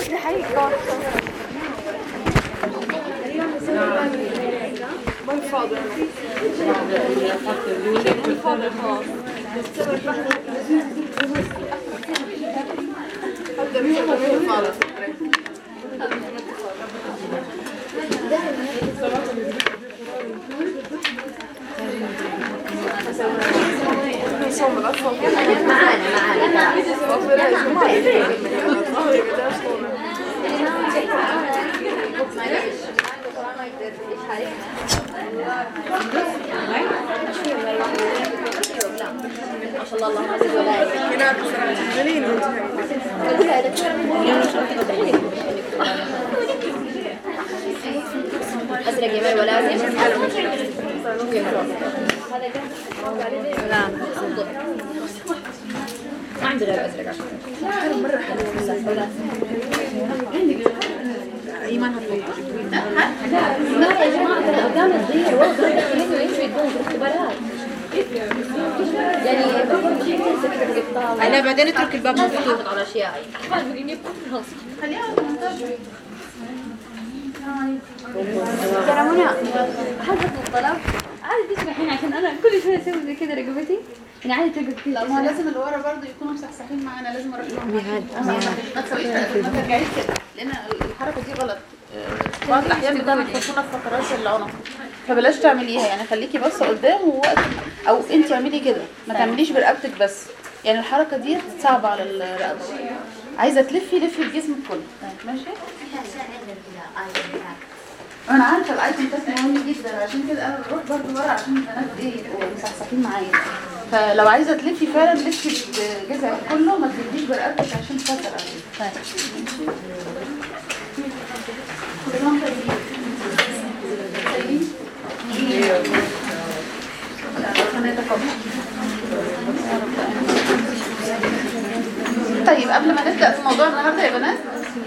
ما شاء الله اللهم زد ولا ازرق يمين ولا ازرق لا ما عندي غير ازرق ايمان هتطلع لا يا جماعه ترى الارقام تغير والله يمشوا يدون في الاختبارات يعني برضه حتنسى كذا بالقطاع لا بعدين اترك الباب مفتوح على اشياء ترى منى هل تطلب طلب؟ عادي تسمحين عشان انا كل شوي اسوي زي كذا رقبتي يعني عادي ترقد كذا ما لازم اللي ورا برضه يكونوا مصحصحين معانا لازم اروح لهم ما تسويش ما ترجعيش كده لان الحركه دي غلط آه، بعض الاحيان بتعمل خشونه في فقرات العنق فبلاش تعمليها يعني خليكي بس قدام ووقت او انت اعملي كده ما تعمليش برقبتك بس يعني الحركه دي صعبه على الرقبه عايزه تلفي لفي الجسم كله ماشي انا عارفه الايتم تيست مهم جدا عشان كده انا بروح برضه ورا عشان البنات ايه يبقوا مصحصحين معايا فلو عايزه تلفي فعلا لفي جذعك كله ما تلفيش برقبتك عشان خاطر عليك كلهم طيبين طيبين لا، ربنا يتقبل. طيب قبل ما نبدا في موضوع النهارده يا بنات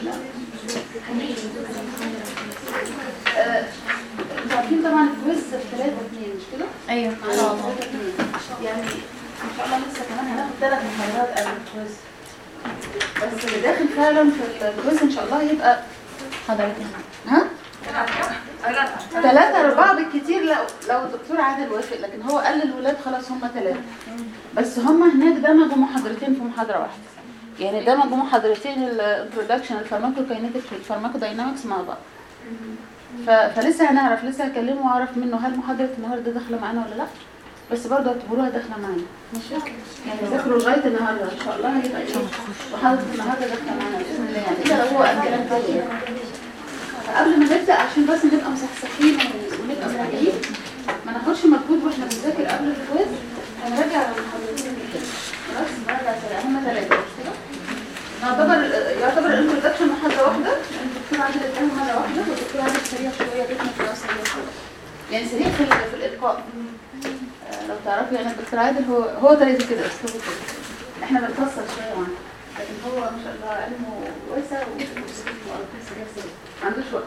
آه، انتوا عارفين طبعا الكويز في 3 2 مش كده؟ ايوه ان شاء الله يعني ان شاء الله لسه كمان هناخد ثلاث محاضرات قبل الكويز بس اللي داخل فعلا في الكويز ان شاء الله يبقى حضرتك ها؟ ثلاثة أربعة بالكتير لو لو الدكتور عادل وافق لكن هو قال للولاد خلاص هم ثلاثة بس هم هناك دمجوا محاضرتين في محاضرة واحدة يعني دمجوا محاضرتين الانترودكشن الفارماكوكاينيتكس والفارماكوداينامكس مع بعض ف... فلسه هنعرف لسه هكلمه واعرف منه هل محاضرة النهارده داخلة معانا ولا لا بس برضه اعتبروها داخلة معانا ماشي يعني ذاكروا لغاية النهارده ان شاء الله هيبقى ايه محاضرة النهارده داخلة معانا بإذن الله يعني الا لو هو قال كلام تاني يعني. فقبل ما نبدأ عشان بس نبقى مصحصحين ونبقى مراجعين ما ناخدش مجهود واحنا بنذاكر قبل الكويز هنراجع على المحاضرتين اللي فاتوا. خلاص نراجع سريع هم ثلاثة مش كده؟ يعتبر يعتبر الانترودكشن محاضرة واحدة الدكتور عادل اداهم مرة واحدة والدكتور عادل سريع شوية جدا في سريع شوية يعني سريع في, ال- في الإلقاء آه، لو تعرفي يعني الدكتور عادل هو هو طريقته كده اسلوبه كده احنا بنفصل شوية معاه لكن هو ما شاء الله علمه واسع وسريع سريع ما عندوش وقت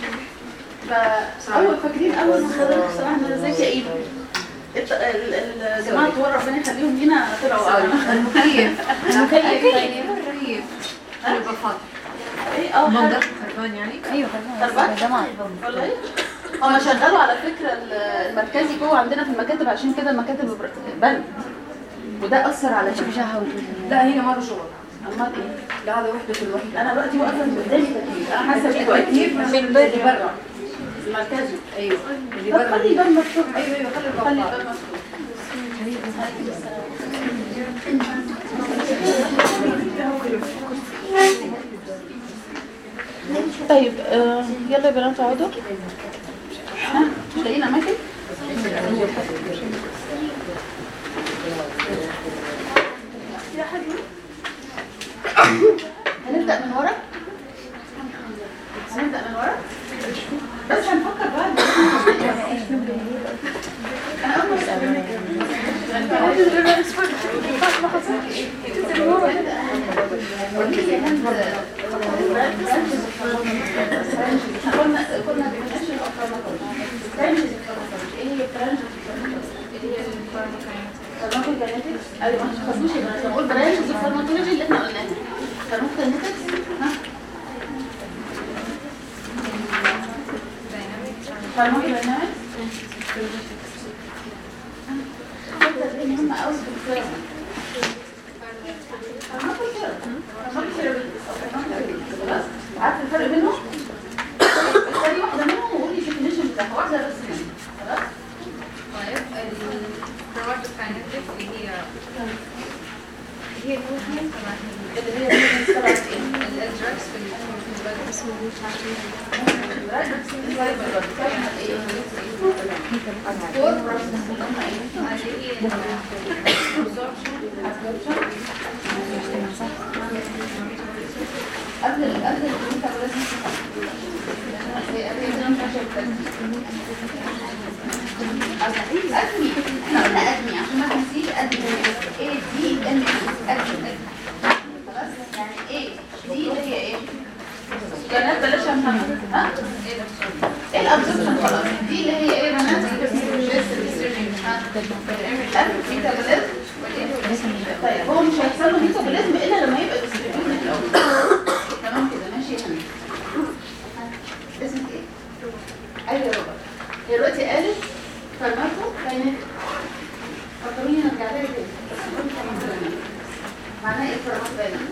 فأول فاكرين أول ما حضرتك بصراحة أنا ازيك يا إيد الت- ال- ال- الجماعة طوال ربنا يخليهم لينا طلعوا أعلى المكيف المكيف المكيف ايه اه منظر حاجة. خربان يعني ايوه خربان؟ جماعة والله هما شغلوا على فكرة ال- المركزي جوه عندنا في المكاتب عشان كده المكاتب بر- بند وده أثر على شبشها لا هنا مرة شغل أمال إيه؟ لا هذا وحدة الوحدة أنا دلوقتي واقفة قدامي تكييف أنا حاسة في بيه تكييف من برا المركزي ايوه اللي طب برا خلي الباب مفتوح ايوه ايوه خلي خلي الباب الباب مفتوح طيب آه يلا يا بنات اقعدوا ها مش لاقيين اماكن هنبدا من ورا هنبدا من ورا بس هنفكر بقى انا اول مره كنا كنا بنناقش الفارماكولوجي ايه هي الفارماكولوجي ايوه ما خدوش يبقى نقول برانشز الفارماكولوجي اللي احنا قلناها فارماكولوجي ها فارماكوداينامكس مهمة قوي في الكلام خلاص عارف الفرق بينهم؟ اختاري واحدة منهم وقولي الديفينيشن بتاعها واحدة بس منهم خلاص؟ طيب البروباكتيف اللي هي هي الموفمنت اللي هي movement تبعت ايه؟ الدراجز في البلد اسمه Four processes اللي هم ايه؟ اللي هي قبل ال- قبل الميتابوليزم هي قبل الانفكشن أدمي احنا قلنا أدمي عشان ما تنسيش أدمي A D M E أدمي خلاص يعني A دي اللي هي ايه؟ بنات بلاش يا محمد ها؟ ايه الابزوربشن خلاص دي اللي هي ايه بنات ميتابوليزم طيب هو مش هيحصل له ميتابوليزم الا لما يبقى ديستريبيوتد الاول تمام كده ماشي هنا ها، اسمك ايه؟ ايوه يا روبرت هي دلوقتي قالت فارماكو كانت فكروني نرجع لها تاني معناها ايه فارماكو دايما؟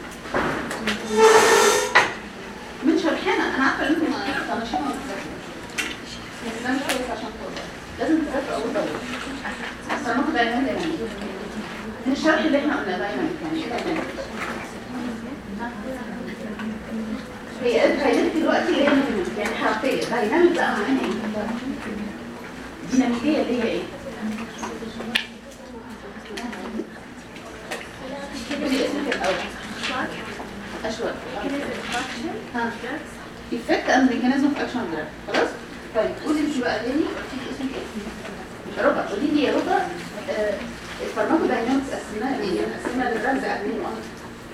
من شرحنا انا عارفه ان انتم طنشين ولا بس ده مش كويس عشان توضح لازم تذاكروا اول باول فارماكو دايما دايما من الشرح اللي احنا قلناه دايما يعني ايه دايما هي قالت دلوقتي اللي هي دايناميك يعني حرفيه دايناميك بقى معناها ايه؟ ديناميكيه اللي هي ايه؟ قولي اسمك الاول اشواق ها effect and mechanism of action of drug خلاص؟ طيب قولي انت بقى تاني قلتي لي اسمك ايه؟ ربع قولي لي يا ربع آه، الفارماكو داينامكس قسمناها ايه؟ يعني قسمناها للرمز اكتين وانت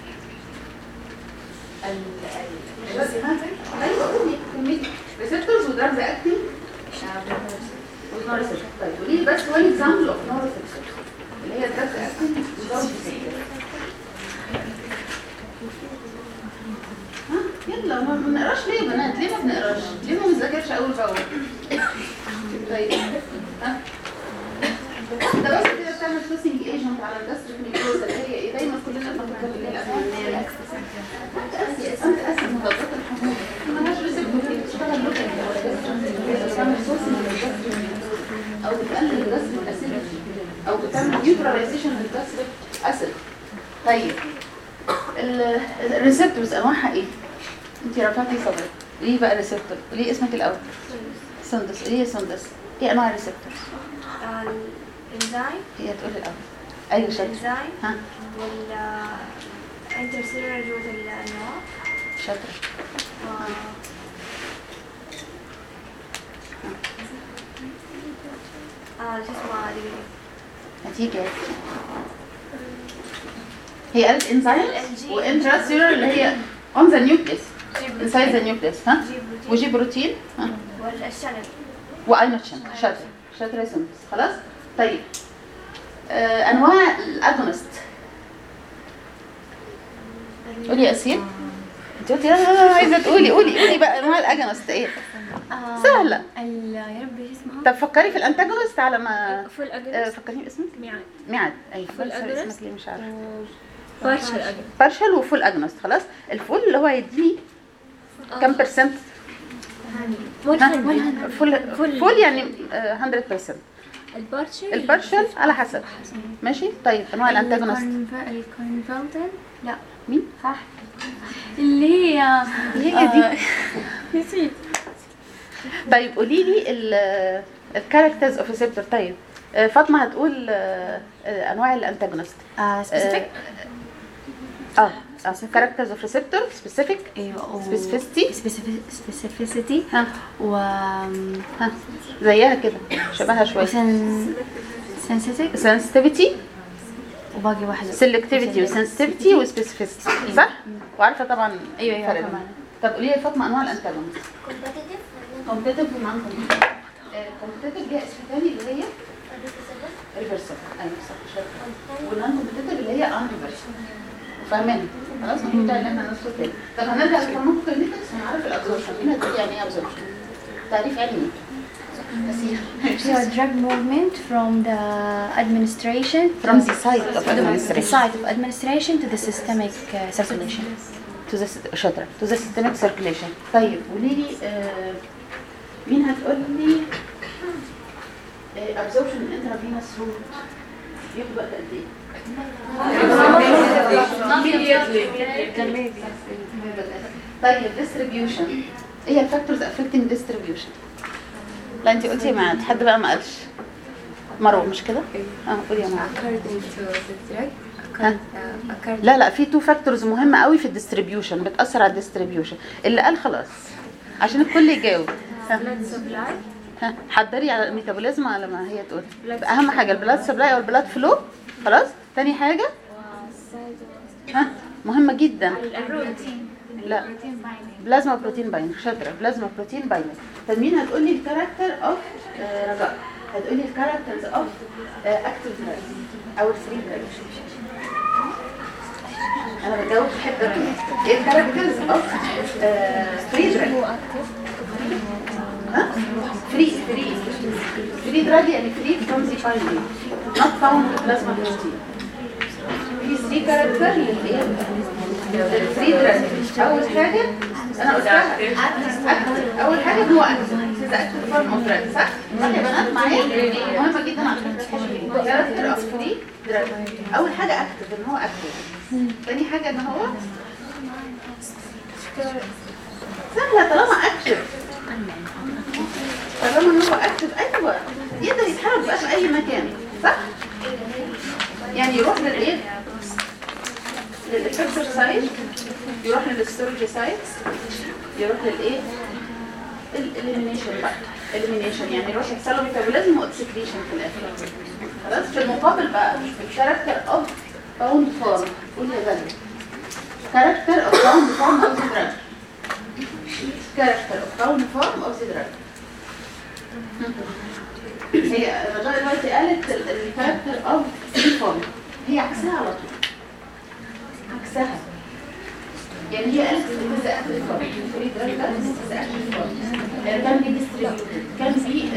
ال ال ايوه قولي كمية ريسبتورز ودرجز اكتين ونورسبتور طيب قولي لي بس وان اكزامبل اوف نورسبتور اللي هي درجز اكتين ودرجز ها يلا ما بنقراش ليه يا بنات ليه ما بنقراش ليه ما بنذاكرش اول باول طيب ها ده بس كده بتعمل فلوسنج ايجنت على الجاستريك ميكروزا اللي هي ايه دايما كلنا بنفكر اللي هي الاسنان انت اسي انت اسي مضادات الحموضه مالهاش ريسبتور هي بتشتغل لوكال بتعمل فلوسنج للجاستريك او بتقلل الجاستريك اسيدتي او بتعمل نيوتراليزيشن للجاستريك اسيد طيب ال- الريسبتورز انواعها ايه؟ انت رفعتي صدرك ليه بقى ريسبتور؟ ليه اسمك الاول؟ سندس ايه سندس؟ ايه انواع الريسبتورز؟ الانزيم هي تقول الاول ايوه شاطر الانزيم ها وال انترسيلر جوة النواة شاطر و اه شو اسمها دقيقة هتيجي هي قالت انزيم وانتراسيولر اللي هي اون ذا نيوكليس انسايد ذا نيوكليس ها جيب بروتين وجي بروتين ها والشنب واينوتشن شاطر شاطر يا سندس خلاص طيب آه انواع الاجونست قولي يا اسيل انت قلتي لا لا لا عايزه تقولي قولي قولي بقى انواع الاجونست ايه سهله ال يا ربي ايش اسمها؟ طب فكري في الانتاجونست على ما فول آه اجنس فكريني باسمك ميعاد ميعاد ايوه Full سوري، agonist. اسمك ليه مش عارفه بارشل اجنس بارشل وفول اجنست خلاص الفول اللي هو هيديني كم برسنت ها؟ فول فول. فول يعني آه، 100% البارشل البارشل على حسب ماشي طيب انواع الانتاجونست الكونفلتن لا مين صح اللي هي هي دي نسيت طيب قولي لي الكاركترز اوف ريسبتور طيب آه، فاطمه هتقول آه، آه، انواع الانتاجونست سبيسيفيك اه كاركترز اوف ريسبتور سبيسيفيك ايوه Specificity. سبيسيفيسيتي ها و ها زيها كده شبهها شويه سنسيتيك sensitivity وباقي واحدة selectivity وsensitivity وspecificity صح؟ وعارفه طبعا ايوه ايوه الفرق طبعا بينهم. طب قولي لي يا فاطمه انواع الانتاجونست كومبتيتيف كومبتيتيف ومان كومبتيتيف ليها اسم ثاني اللي هي ريفرسال ايوه صح شاطره والنون كومبتيتيف اللي هي ان ريفرسال فاهمين خلاص ما بتاع اللي احنا نذكر تاني طب هنرجع للفارماكوكاينيتكس ونعرف الابزوربشن هنا دي يعني ايه ابزوربشن تعريف علمي Your drug movement from the administration from the site of the administration site of administration to the systemic uh, circulation. to the syst- شاطرة to the systemic circulation طيب قولي لي آه مين هتقول لي آه absorption intravenous route ياخد وقت قد ايه؟ طيب distribution ايه الفاكتورز affecting distribution؟ لا انت قلتي ما حد بقى ما قالش مروه مش كده؟ اه قولي يا مروه according to the drug ها؟ uh, according لا لا في تو فاكتورز مهمه قوي في الديستريبيوشن بتاثر على الديستريبيوشن اللي قال خلاص عشان الكل يجاوب ها blood supply ها حضري على الميتابوليزم على ما هي تقول اهم حاجه البلاد سبلاي او البلاد فلو خلاص تاني حاجه ها مهمه جدا لا بلازما بروتين باين شاطره بلازما بروتين باين طب مين هتقول لي الكاركتر اوف رجاء هتقول لي الكاركترز اوف اكتيف دراج او الفري دراج انا بجاوب بحب الرجاء. ايه الكاركترز اوف فري دراج ها فري فري فري دراج يعني فري فروم ذا بايندينج not found بلازما بروتين في 3 كاركتر للايه الفري دراج اول حاجه انا قلتها active. اول حاجه ان هو اكتف اذا اكتف فورم اوف دراج صح صح يا بنات معايا مهمه جدا عشان تفهموا كاركتر اوف فري دراج اول حاجه اكتف ان هو اكتف تاني حاجه ان هو سهله طالما اكتف طالما ان هو اكتف ايوه يقدر يتحرك بقى في اي مكان صح يعني يروح للايه للافكتور سايت يروح للستورج سايت يروح للايه الاليمينيشن بقى اليمينيشن يعني يروح يحصل له ميتابوليزم واكسكريشن في الاخر خلاص في المقابل بقى في الكاركتر اوف باوند فورم قول يا غالي كاركتر اوف باوند فورم اوف ذا دراج كاركتر اوف باوند فورم اوف ذا دراج هي رجاء دلوقتي قالت الكاركتر اوف فري فورم هي عكسها على طول عكسها يعني هي قالت إذا أكل فورم فري دراج ده إذا أكل فورم كان بي distributed كان بي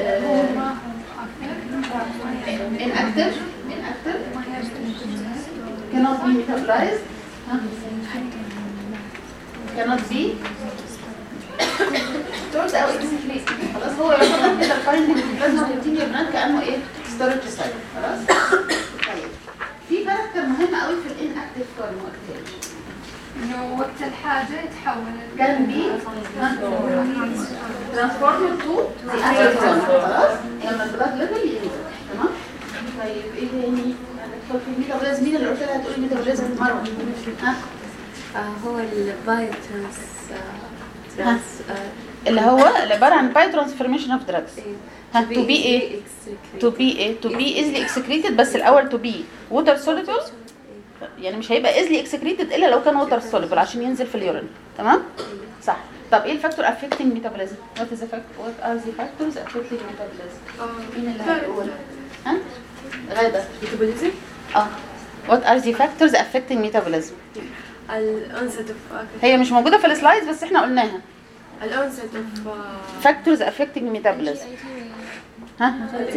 inactive inactive cannot be metabolized ها؟ cannot be stored او excreted خلاص هو يعتبر كده الفايندنج في البلازما بروتين يا بنات كانه ايه ستورج سايت خلاص طيب في كاركتر مهم قوي في الانكتيف فورم وقتها انه وقت الحاجه يتحول كان بي ترانسفورمر تو خلاص لما البلاد ليفل ينزل تمام طيب ايه تاني هندخل في الميتابوليزم مين اللي قلت لها هتقولي ميتابوليزم مروه ها آه هو البايو ترانس ترانس اللي هو اللي عباره عن باي ترانسفورميشن اوف دراجز ها to be ايه to be ايه to be easily excreted بس الاول to be water soluble يعني مش هيبقى easily excreted الا لو كان water soluble عشان ينزل في اليورين تمام صح طب ايه الفاكتور affecting metabolism what is the fact what are the factors affecting metabolism مين اللي هيقول ها غاده ميتابوليزم اه what are the factors affecting metabolism الانست اوف هي مش موجوده في السلايدز بس احنا قلناها الانست اوف factors affecting metabolism ها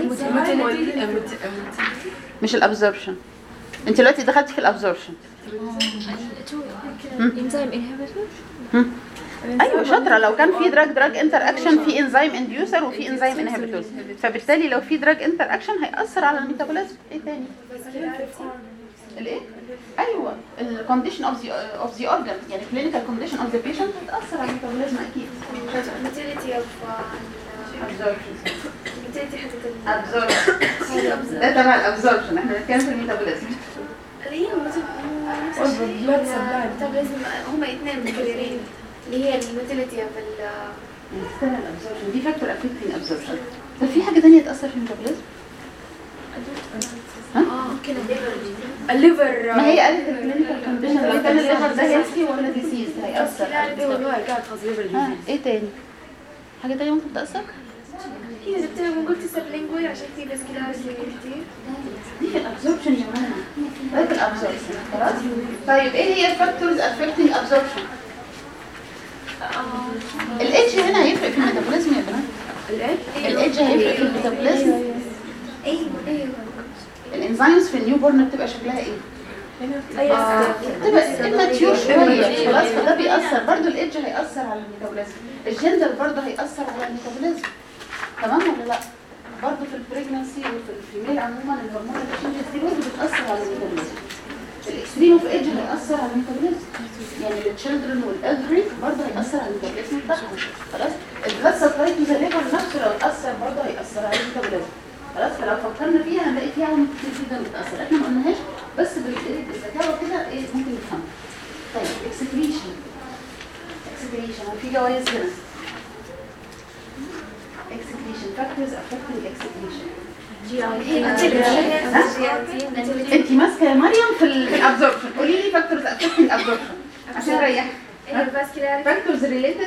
مش الابزوربشن انت دلوقتي دخلتي في الابزوربشن انزيم انهبيتور ايوه شاطره لو كان في دراج دراج انتر اكشن في انزيم انديوسر وفي انزيم انهبيتورز فبالتالي لو في دراج انتر اكشن هياثر على الميتابوليزم ايه تاني الايه ايوه الكونديشن اوف ذا اوف ذا اورجان يعني كلينيكال كونديشن اوف ذا بيشنت هتاثر على الميتابوليزم اكيد موتيليتي اوف absorption موتيليتي حقت ال- absorption ده تبع الابزوربشن احنا بنتكلم في الميتابوليزم اللي هي الميتابوليزم هم اثنين متكررين اللي هي الموتيليتي اوف ال استنى الابزوربشن دي فاكتور افكتنج ابزوربشن طب في حاجه ثانيه تاثر في الميتابوليزم ممكن الليفر ما هي قالت الكلينيكال كونديشن لو كان الليفر ده هيلثي ولا ديسيز هيأثر قاعد خلاص ليفر ها ايه تاني حاجه تانية ممكن تأثر هي جبت لهم قلت سبلينجوي عشان في بس كده كتير دي في الابزوربشن يا ماما ده في الابزوربشن خلاص طيب ايه هي الفاكتورز افكتنج ابزوربشن الاتش هنا هيفرق في الميتابوليزم يا بنات الايدج هيفرق في الميتابوليزم ايوه ايوه الانزيمز في النيو بورن بتبقى شكلها ايه؟ ايوه بتبقى اماتيور شويه خلاص فده بيأثر برضو الايدج هيأثر على الميتابوليزم الجندر برضو هيأثر على الميتابوليزم تمام ولا لا؟ برضو في البريجنسي وفي الفيميل عموما الهرمون التشنجز دي برضو بتأثر على الميتابوليزم الاكستريم اوف ايدج هيأثر على الميتابوليزم يعني التشيلدرن والالدري برضه هيأثر على الميتابوليزم بتاعهم خلاص البلاد سبلاي تو ذا ليفر نفسه لو اتأثر برضه هيأثر على الميتابوليزم خلاص فلو فكرنا فيها هنلاقي فيها عوامل كتير جدا بتأثر احنا ما قلناهاش بس بالايه بالذكاء كده ايه ممكن نفهمها طيب اكسكريشن اكسكريشن في جوائز هنا اكسكريشن فاكتورز افكتنج اكسكريشن انت ماسكه يا مريم في الابزوربشن قولي لي فاكتورز افكتنج ابزوربشن عشان اريحك الفاسكولاريتي فاكتورز ريليتد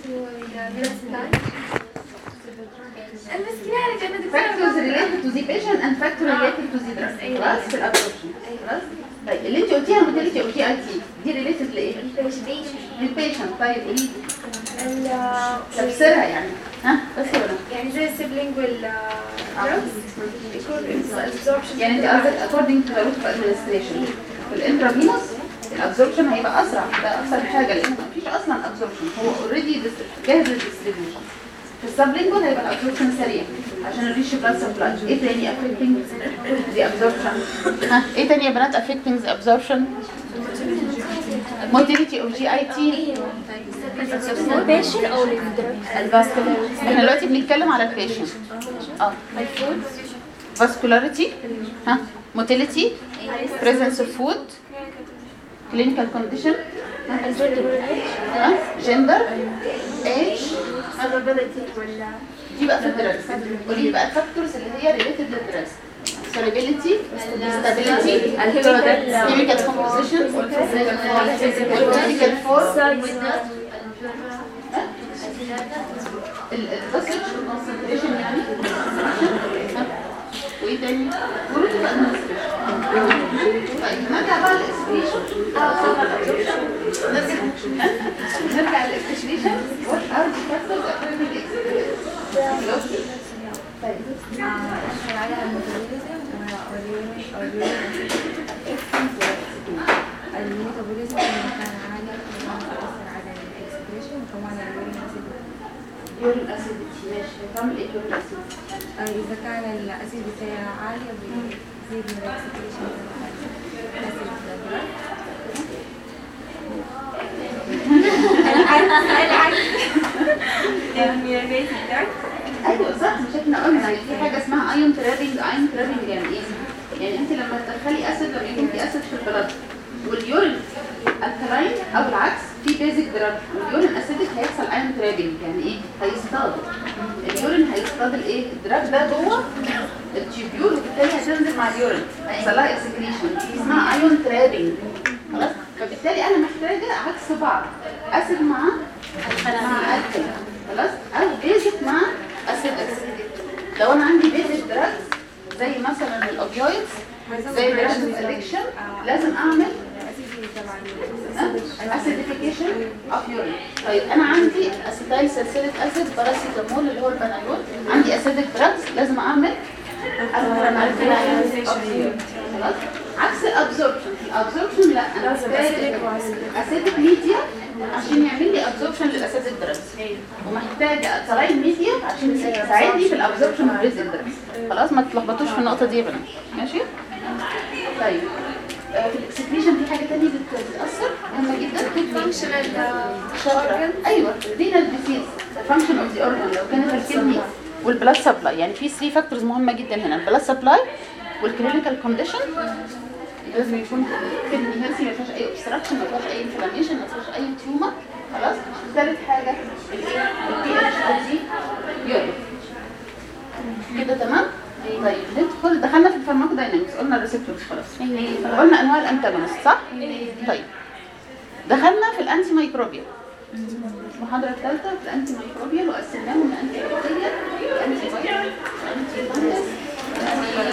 الفاسكولاريتي انا دكتوره فاكتورز ريليتد تو ذا بيشنت اند فاكتور ريليتد تو ذا دراج خلاص في الابزوربشن خلاص طيب اللي انت قلتيها الموديلتي قلتي اي تي دي ريليتد لايه؟ للبيشنت طيب قولي لي تفسيرها يعني ها بس ولا يعني زي السبلينجوال drugs يكون absorption يعني انت قصدك according to the route of administration في الانترافينوس الابزوربشن هيبقى اسرع ده اسرع حاجه لان مفيش اصلا ابزوربشن هو اوريدي جاهز للديستريبيوشن في السبلينجوال هيبقى الابزوربشن سريع عشان الريش بلاد سبلاي ايه تاني affecting the absorption ها ايه تاني يا بنات affecting the absorption motility of GIT البيشن او الفاسكولار احنا دلوقتي بنتكلم على البيشنت اه vascularity ها motility presence of food clinical condition ها gender age دي بقى في الدرس قولي لي بقى الفاكتورز اللي هي related للدرس solubility stability chemical composition physical form الدوسج concentration يعني ها؟ وايه تاني؟ جروب طيب نرجع بقى للاكسبريشن نرجع للاكسبريشن what are the factors affecting expression طيب الميتابوليزم لما كان عالي طبعا بيأثر على الاكسبريشن وكمان اليورين اسيد يورين اسيدتي ماشي هتعمل ايه يورين اسيدتي؟ إذا كان الأسيد بتاعها عالية بيزيد من الاكسبريشن الأسيد ايوه صح مش احنا قلنا في حاجه اسمها ايون ترابنج ايون ترابنج يعني ايه؟ يعني انت لما تدخلي اسيد لما يكون في اسيد في البلد واليورين الكلاين او العكس في بيزك دراج واليورين اسيدك هيحصل ايون ترابنج يعني ايه؟ هيصطاد اليورين هيصطاد الايه؟ الدراج ده جوه التيوبيول وبالتالي هتنزل مع اليورين هيحصل لها اكسكريشن دي اسمها ايون ترابنج خلاص فبالتالي انا محتاجه عكس بعض اسيد مع مع الكل خلاص او بيزك مع اسيدك لو انا عندي بيزك دراجز زي مثلا الاوبيويدز زي دراجز ادكشن لازم اعمل اسيديفيكيشن اوف يورين طيب انا عندي اسيتايل سلسله اسيد باراسيتامول اللي هو البنادول عندي اسيدك دراجز لازم اعمل خلاص عكس الابزوربشن الابزوربشن لا انا محتاج اسيدك ميديا عشان يعمل لي ابزوربشن للاسيدك دراجز ومحتاجه الكلاين ميديا عشان يساعدني في الابزوربشن اوف ريزك دراجز خلاص ما تتلخبطوش في النقطه دي يا بنات ماشي طيب آه، في الاكسكريشن في حاجه ثانيه بتاثر مهمه جدا functional شاطرة. ايوه رينال ديزيز فانكشن اوف ذا اورجان لو كانت الكدني والبلاد سبلاي يعني في 3 فاكتورز مهمه جدا هنا البلاد سبلاي والكلينيكال كونديشن لازم يكون كدني هيلثي ما فيهاش اي اوبستراكشن ما فيهاش اي انفلاميشن ما فيهاش اي تيومر خلاص ثالث حاجه الايه البي اتش دي يورين كده تمام طيب ندخل دخلنا في الفارماكو داينامكس قلنا الريسبتورز خلاص قلنا انواع الانتاجونست صح طيب دخلنا في الانتي مايكروبيال المحاضرة الثالثة في الانتي مايكروبيال وقسمناهم من انتي بكتيريا انتي فيروس انتي فانجس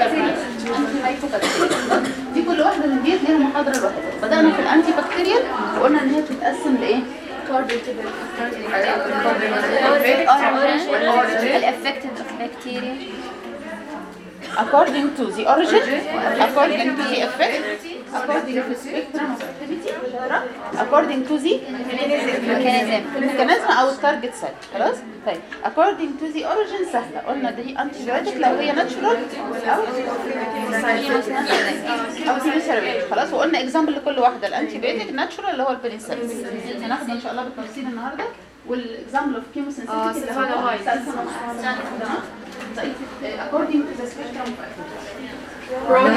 انتي مايكروبكتيريا دي كل واحدة من ديت ليها محاضرة لوحدها بدأنا في الانتي بكتيريال وقلنا ان هي بتتقسم لايه؟ الافكتد اوف بكتيريا according to the origin according to the effect according to the spectrum of activity according to the ميكانيزم mechanism او التارجت سيل خلاص طيب according to the origin سهله قلنا دي انتي بايوتيك لو هي ناتشورال او او كيموثيرابي خلاص وقلنا اكزامبل لكل واحده الانتي بايوتيك ناتشورال اللي هو البنسلين هناخده ان شاء الله بالتفصيل النهارده والاكزامبل اوف كيموسينسيتي اللي هو تمام؟ طيب according to the spectrum of activity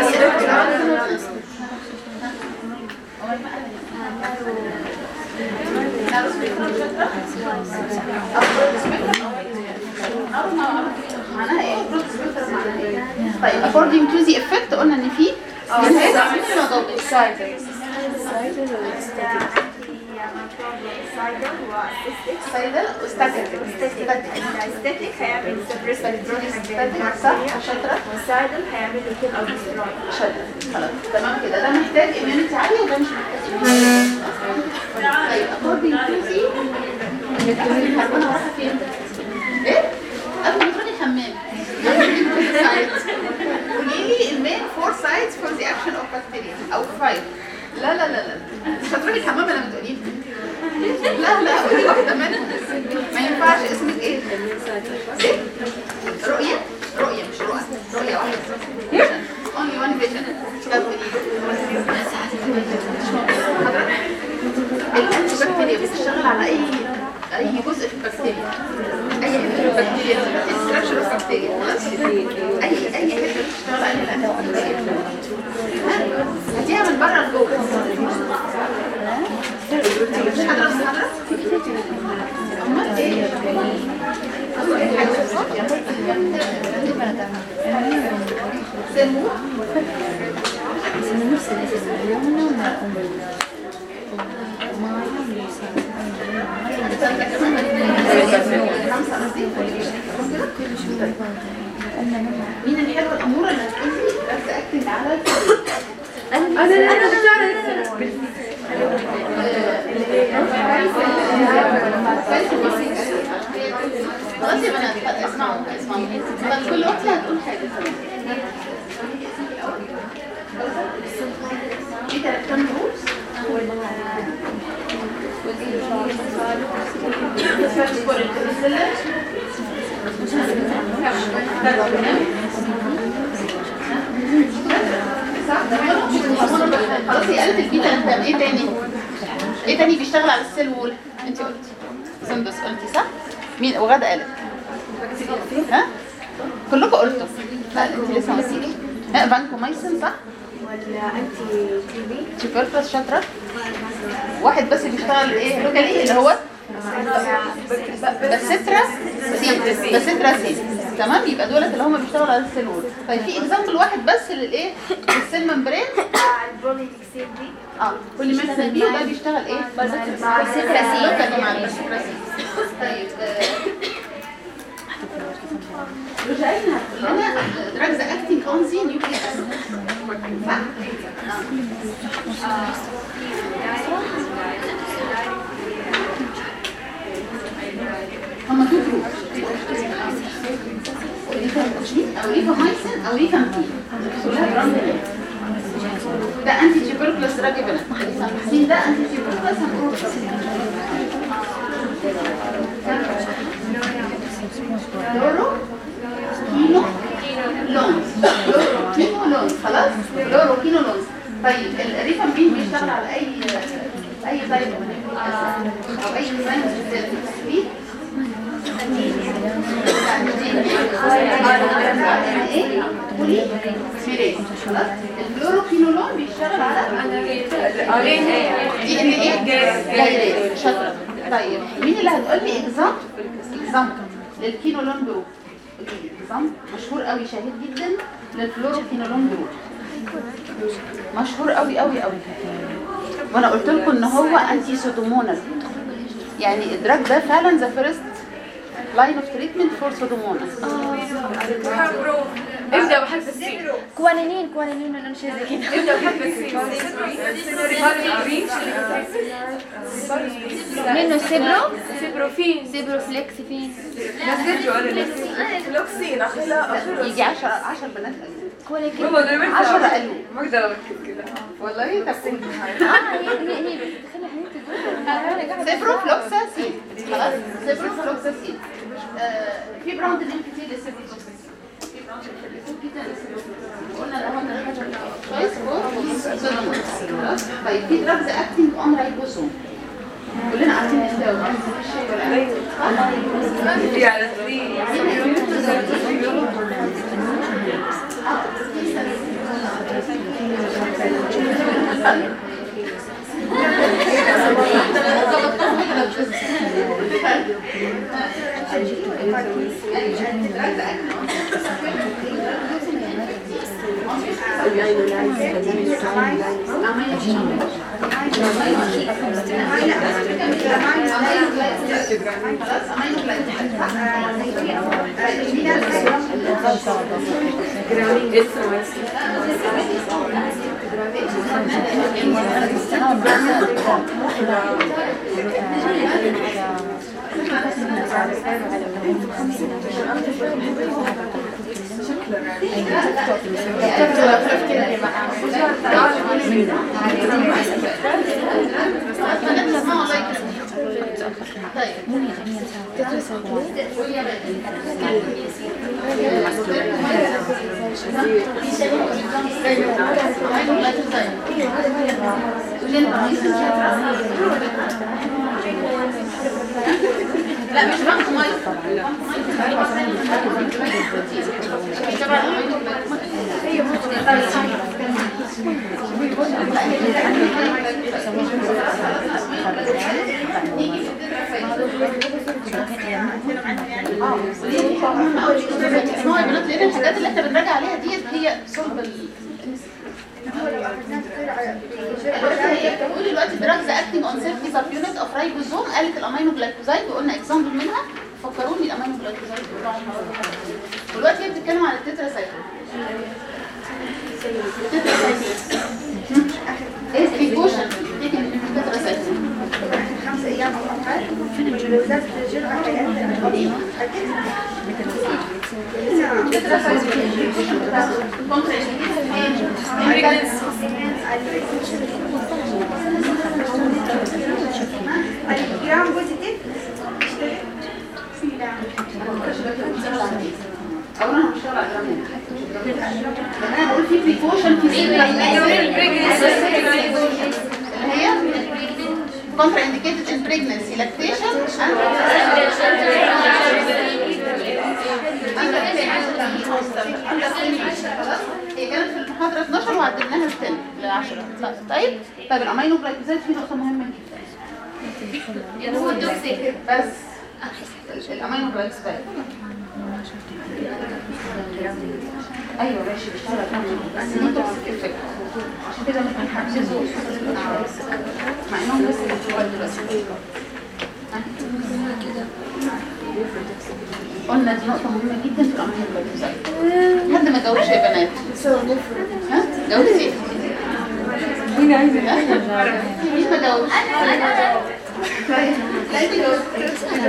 معناها ايه؟ broad spectrum معناها ايه؟ طيب according to the effect قلنا ان في سايدل وستاتيك الاستاتيك هيعمل سبريسنج صح شاطره والسايدل هيعمل لكل او شاطره خلاص تمام كده ده محتاج immunity عاليه وده مش محتاج immunity طيب according to the الحربانه رايحه فين؟ ايه؟ قبل ما تروحي الحمام قولي لي المين فور سايتس فور ذا اكشن اوف بكتيريا او فايف لا لا لا لا مش هتروحي الحمام لما تقولي لي لا لا قولي واحده منهم ما ينفعش اسمك ايه؟ إيه؟ رؤية؟ رؤية مش رؤى رؤية واحدة only one vision لا قولي الانتي بكتيريا بتشتغل على اي اي جزء في البكتيريا اي حته في البكتيريا استراكشر اوف بكتيريا خلاص اي اي حته بتشتغل عليها الانتي هاتيها من بره لجوه مش حاضره مش حاضره امال ايه سمو مين الحلوه الاموره اللي هتقول لي بس اكتب على انا انا انا خلاص يا بنات اسمعوا اسمعوا طب كل واحده هتقول حاجه في ثلاث كام جروبس خلاص هي قالت البيتا انت ايه تاني؟ ايه تاني بيشتغل على السيل وول؟ انت قلتي سندس قلتي صح؟ مين وغدا قالت ها؟ كلكم قلتوا لا انت لسه ما قلتيش ها فانكومايسن صح؟ ولا انتي تي بي تيوبركلس شاطره واحد بس بيشتغل ايه لوكالي اللي هو بسيترا سين بسيترا سين تمام يبقى دولت اللي هم بيشتغلوا على السيل وول طيب في اكزامبل واحد بس للايه للسيل ممبرين البوليتك سيل دي اه كل مثل بيه وده بيشتغل ايه مع بسيترا سين لوكالي مع البسيترا سين طيب رجعنا لنا دراجز اكتنج اون ذا نيوكليك صح؟ هم تو جروب او ريفامايسين او ريفامبين كلها براند ده انتي تيوبركلوس راجبنا الريفامبين ده انتي تيوبركلوس هنقول لورو كينو لونز لورو كينو لونز خلاص لورو كينو لونز طيب الريفامبين بيشتغل على اي اي تايب من الأسيد او اي ديزاين بالذات الكلوروكينولون بيشتغل على دي ان ايه جايريز شاطره طيب مين اللي هتقول لي اكزامبل اكزامبل للكينولون جروب اكزامبل مشهور قوي شهير جدا للكلوروكينولون جروب مشهور قوي قوي قوي وانا قلت لكم ان هو انتي سودومونال يعني الدراج ده فعلا ذا فيرست لاين اوف تريتمنت فور سودوموناس ابدأ بحرف السين كوانينين كوانينين ولا شيء زي كده ابدأ بحرف السين منه سيبرو سيبروفين سيبرو فليكس فين ده سيبرو انا لسه فلوكسين اخي لا اخي يجي 10 10 بنات قالوا كولا ماما كده دايما 10 قالوا ما اقدر اركز كده والله طب اه هي هي هي بتخلي حبيبتي سيبرو فلوكساسين خلاص سيبرو فلوكساسين آه، في براند نيم كتير للسيبرو فلوكساسين في براند كتير كتير للسيبرو فلوكساسين قلنا اللي هو ده الحاجه كويس فور خلاص طيب في دراجز اكتنج اون رايبوسوم كلنا عارفين الدواء ما فيش شيء ولا أي. دي على ثري لا مش بنك ميه اسمعوا يا بنات لان الحاجات اللي احنا بنراجع عليها ديت هي صلب ال دلوقتي هي بتقول دلوقتي دراجز اكتنج اون سيرفيس اوف يونت اوف رايبوزوم قالت الامينو جلايكوزايد وقلنا اكزامبل منها فكروني الامينو جلايكوزايد دلوقتي هي بتتكلم عن التتراسايكل التتراسايكل ايه البريكوشن تيكن التتراسايكل خمسة أيام أو أقل لو زادت الجرعة هيأثر الجرام بوزيتيف اولا انا مش على الجرامين انا بقول في بريكوشن في اللي هي كونترا انديكيتد ان بريجنسي لاكتيشن هي كانت في المحاضرة 12 وعدلناها ل 10 ل 10 طيب طيب الامينو جلايكوزايد في نقطة مهمة جدا هو الدوكسي بس الامينو جلايكوزايد ايوه ماشي بيشتغل بس دي توكسيك افكت عشان كده ما بنحبسوش مع انهم لسه بيشتغلوا دلوقتي قلنا دي نقطة مهمة جدا في الأمر الجلايكوزايد حد ما جاوبش يا بنات ها جاوبتي مين عايزة مين ما جاوبش لا انت جاوبتي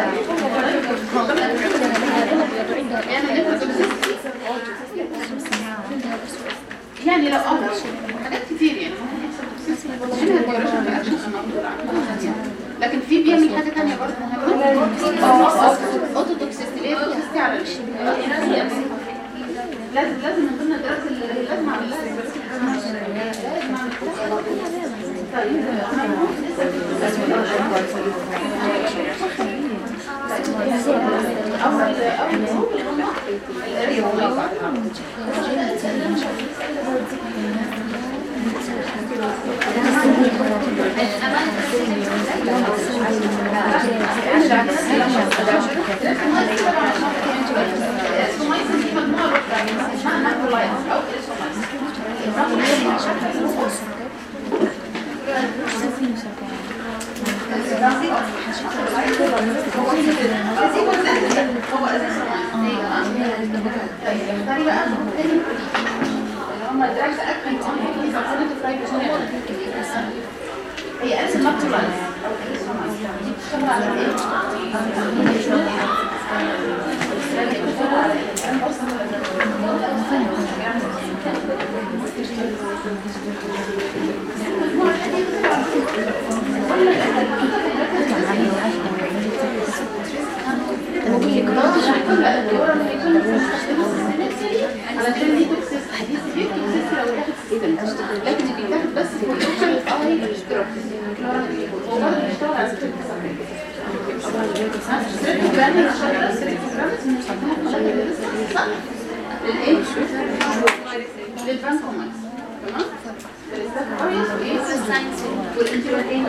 يعني نفرض يعني لو اه حاجات كتير يعني ممكن يحصل توكسيسيتي هنا الفيروشن رياكشن انا مقدور عنها لكن في بيعمل حاجه ثانيه برضه مهمه اوتو توكسيستي اللي هي توكسيستي على الشيء لازم لازم من ضمن الدراسه اللي لازم اعمل لها لازم اعمل اول هو اساسا طيب اختاري بقى الجروب تاني اللي هم الدراجز اكتنج اون هيكليز alternative right هي قالت المكتوبة دي بتشتغل على ايه؟ علشان دي توكسيس دي سيفير توكسيس لو اتاخد سيستم لكن اللي بيتاخد بس بروتكشن اي اشتراك هو برضه بيشتغل على سيستم صح؟ للايه؟ للبانكومايز تمام؟ للستافوريوس وايه؟ والانتيبيوتين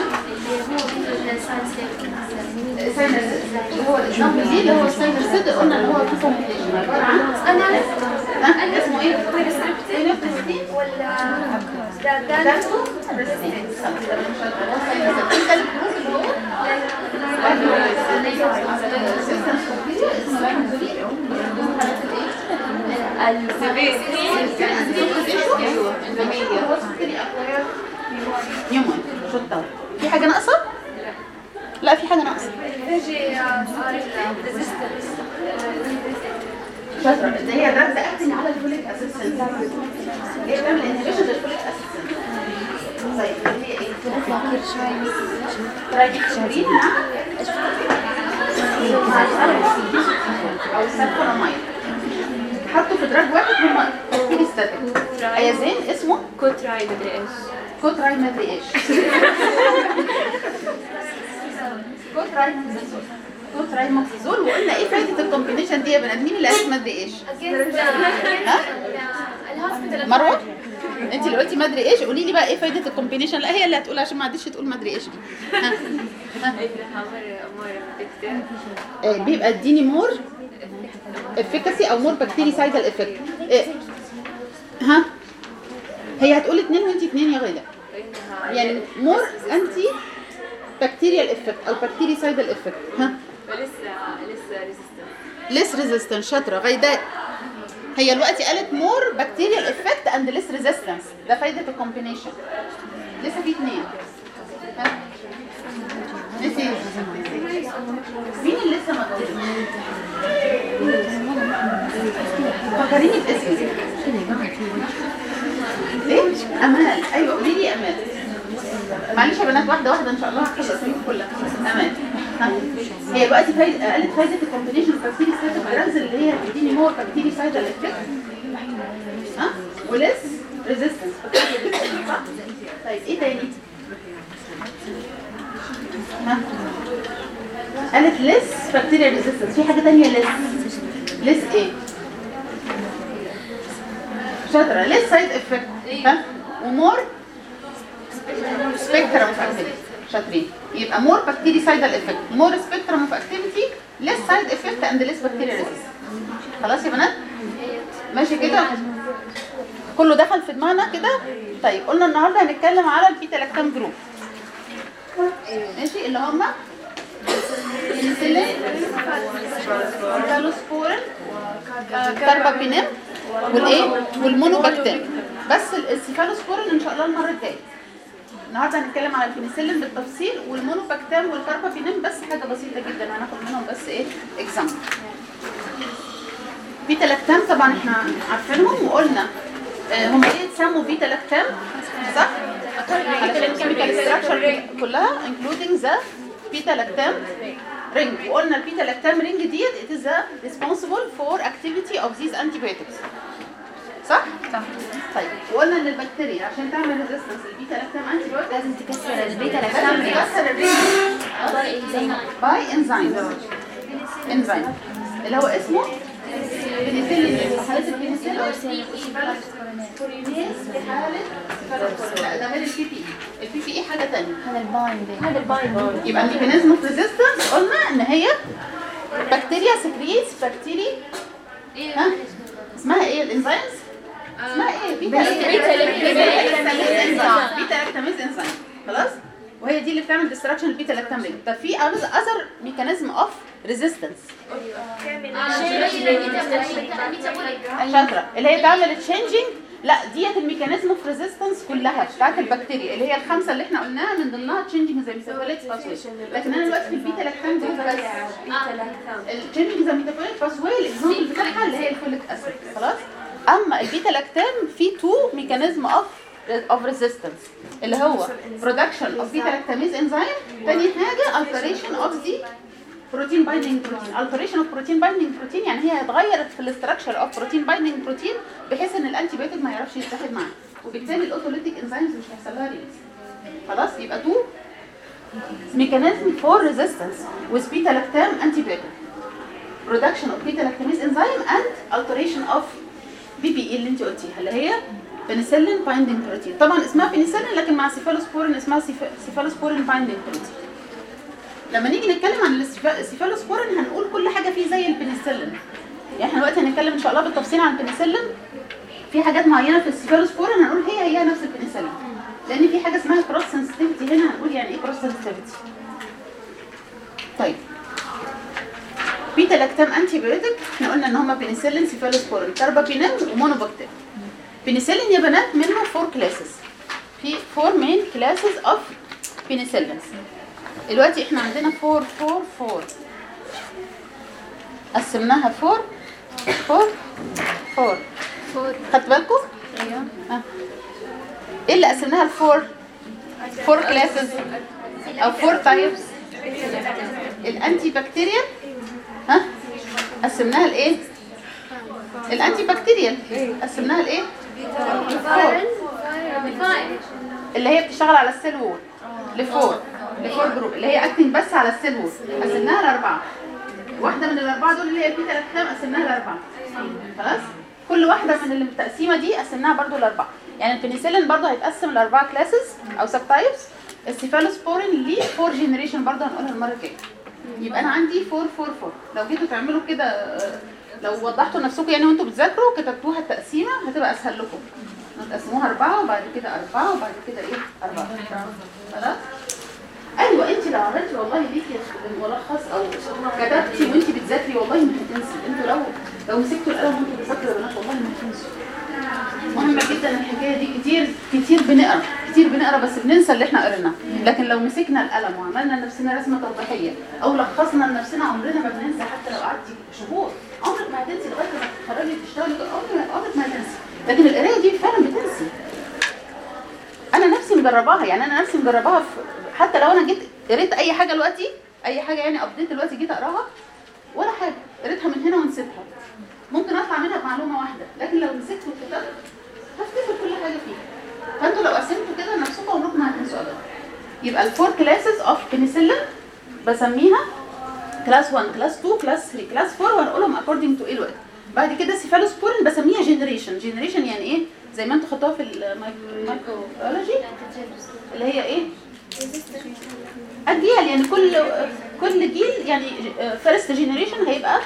ساينس اللي هو الاكزامبل دي اللي هو الساينس سيد قلنا اللي هو في كومبليشن عباره عن انا ها؟ اسمه ايه؟ ريستريكتيف ولا ده ده دانتو ريسيدنس انت الجروب اللي هو سيستم اسمه لاينزولين حالات الايه؟ نيومن شطة في حاجة ناقصة؟ لا في حاجة ناقصة تجي ريزيستنس شاطرة ده هي دراجز اكتنج على الفوليك اسيستنس هي بتعمل انهبيشن للفوليك اسيستنس طيب اللي هي ايه؟ ترايكلورين او السلفونامايد حطوا في دراج واحد هم تركيب ستاتيك ايازين اسمه كوتراي مدري ايش كوتراي ما ادري ايش كوتراي ماكسيزول كوتراي ماكسيزول وقلنا ايه فايده الكومبينيشن دي يا بني ادمين اللي قالت ما ادري ايش الهوسبيتال مروه انت اللي قلتي ما ادري ايش قولي لي بقى ايه فايده الكومبينيشن لا هي اللي هتقول عشان ما عادش تقول ما ادري ايش دي ها آه، بيبقى اديني مور افيكاسي او مور بكتيريسايدال افكت ها هي هتقول اتنين وانت اتنين يا غاده يعني مور انتي بكتيريال افكت او بكتيريسايدال افكت ها لسه لسه ريزيستنت ليس ريزيستنس شاطره غيداء هي دلوقتي قالت مور بكتيريال افكت اند ليس ريزيستنس ده فايده الكومبينيشن لسه في اثنين ها نسي مين اللي لسه ما قلتش فكريني باسمي ايه امال ايوه قولي لي امال معلش يا بنات واحده واحده ان شاء الله هخلص اسميكم كلها امال ها. هي دلوقتي فايده قالت فايده الكومبينيشن بكتيري سايد الدراجز اللي هي بتديني مور بكتيري سايد افكت ها وليس ريزيستنس صح طيب ايه تاني ها قالت ليس بكتيريا ريزيستنس في حاجه تانية ليس ليس ايه شاطره ليس سايد افكت ها ومور سبيكترم اوف اكتيفيتي شاطرين يبقى مور بكتيري سايدال افكت مور سبيكترم اوف اكتيفيتي ليس سايد افكت اند ليس بكتيريا ريزيست خلاص يا بنات ماشي كده كله دخل في دماغنا كده طيب قلنا النهارده هنتكلم على البيتا لاكتام جروب ماشي اللي هم بنسلين كالوسبورين كاربابينيم والايه والمونوباكتام بس السيفالوسبورين ان شاء الله المره الجايه النهارده هنتكلم على البنسلين بالتفصيل والمونوباكتام والكاربابينيم بس حاجه بسيطه جدا هناخد منهم بس ايه اكزامبل بيتا لاكتام طبعا احنا عارفينهم وقلنا آه، هم ايه اتسموا بيتا لاكتام صح؟ علشان الكيميكال ستراكشر كلها including ذا بيتا لاكتام رينج وقلنا البيتا لاكتام رينج ديت it is the responsible for activity of these antibiotics صح؟ صح طيب وقلنا ان البكتيريا عشان تعمل ريزيستنس للبيتا لاكتام انتي بايوتكس لازم تكسر البيتا لازم لاكتام تكسر الرينج باي انزيم انزيم اللي هو اسمه بنسلين حالة البنسلين كوريونيز في حالة لا ده غير البي بي اي البي بي اي حاجة تانية هذا البايند هذا البايند يبقى الميكانيزم اوف ريزيستنس قلنا ان هي بكتيريا سكريتس بكتيري ها اسمها ايه الانزيمز اسمها ايه بيتا بيتا لاكتاميز. لاكتاميز انزيم بيتا لاكتاميز انزيم خلاص وهي دي اللي بتعمل ديستراكشن البيتا لاكتام طب في اذر ميكانيزم اوف ريزيستنس شاطره اللي هي تعمل تشينجينج لا ديت الميكانيزم اوف ريزيستنس كلها بتاعت البكتيريا اللي هي الخمسه اللي احنا قلناها من ضمنها تشينجينج زي ميتابوليك باثوي لكن انا دلوقتي في البيتا لاكتام دي بس التشينجينج زي ميتابوليك باثوي الاكزامبل بتاعها اللي هي الفوليك اسيد خلاص اما البيتا لاكتام في تو ميكانيزم اوف اوف ريزيستنس اللي هو برودكشن اوف بيتا لاكتاميز انزيم تاني حاجه التريشن اوف ذا بروتين بايندينج بروتين التريشن اوف بروتين بايندينج بروتين يعني هي اتغيرت في الاستراكشر اوف بروتين بايندينج بروتين بحيث ان الانتي بايوتيك ما يعرفش يتحد معاه وبالتالي الاوتوليتيك انزيمز مش هيحصل لها ريليز خلاص يبقى تو ميكانيزم فور ريزيستنس with beta lactam antibiotic production of beta lactamase enzyme and alteration of BBE اللي انت قلتيها اللي هي بنسلين بايندينج بروتين طبعا اسمها بنسلين لكن مع سيفالوسبورين اسمها سيفالوسبورين بايندينج بروتين لما نيجي نتكلم عن السيفا- السيفالوسبورين هنقول كل حاجه فيه زي البنسلين يعني احنا دلوقتي هنتكلم ان شاء الله بالتفصيل عن البنسلين في حاجات معينه في السيفالوسبورين هنقول هي هي نفس البنسلين لان في حاجه اسمها كروس سنسيتيفيتي هنا هنقول يعني ايه كروس سنسيتيفيتي طيب بيتا لاكتام انتي بيوتيك احنا قلنا ان هما بنسلين سيفالوسبورين كاربابينام ومونوبكتين بنسلين يا بنات منه فور كلاسز في فور مين كلاسز اوف بنسلينز دلوقتي احنا عندنا فور فور فور قسمناها فور فور فور فور خدت بالكم؟ ايوه اه. ايه اللي قسمناها لفور؟ فور كلاسز او فور تايبس الانتي بكتيريال ها قسمناها لايه؟ الانتي بكتيريال قسمناها لايه؟ اللي هي بتشتغل على السيل وول لفور لفور جروب اللي هي اكتنج بس على السيل وول قسمناها لاربعه واحده من الاربعه دول اللي هي البيتا لاكتام قسمناها لاربعه خلاص كل واحده من التقسيمه دي قسمناها برضو لاربعه يعني البنسلين برضو هيتقسم لاربعه كلاسز او سب تايبس السيفالوسبورين ليه فور جينيريشن برضو هنقولها المره الجايه يبقى انا عندي فور فور فور لو جيتوا تعملوا كده آه، لو وضحتوا نفسكم يعني وانتوا بتذاكروا كتبتوها التقسيمه هتبقى اسهل لكم تقسموها اربعه وبعد كده اربعه وبعد كده ايه اربعه خلاص ايوه انت لو عملتي والله ليكي ملخص او كتبتي وانت بتذاكري والله ما هتنسي انتوا لو لو مسكتوا القلم وانتوا بتذاكروا يا بنات والله ما هتنسوا مهمة جدا الحكاية دي كتير كتير بنقرا كتير بنقرا بس بننسى اللي احنا قريناه لكن لو مسكنا القلم وعملنا لنفسنا رسمة توضيحية او لخصنا لنفسنا عمرنا ما بننسى حتى لو قعدتي شهور عمرك ما هتنسي لغاية ما تتخرجي تشتغلي عمرك عمرك ما هتنسي لكن القراية دي فعلا بتنسي انا نفسي مجرباها يعني انا نفسي مجرباها في حتى لو انا جيت قريت اي حاجه دلوقتي اي حاجه يعني ابديت دلوقتي جيت اقراها ولا حاجه قريتها من هنا ونسيتها ممكن اطلع منها بمعلومه واحده لكن لو مسكت الكتاب هفتكر كل حاجه فيها فانتوا لو قسمتوا كده نفسكم عمركم ما هتنسوا ابدا يبقى الفور كلاسز اوف بنسلين بسميها كلاس 1 كلاس 2 كلاس 3 كلاس 4 وهنقولهم اكوردنج تو ايه الوقت بعد كده سيفالوسبورين بسميها جنريشن جنريشن يعني ايه زي ما انتوا خدتوها في المايكروبيولوجي اللي هي ايه اجيال يعني كل كل جيل يعني فيرست جنريشن هيبقى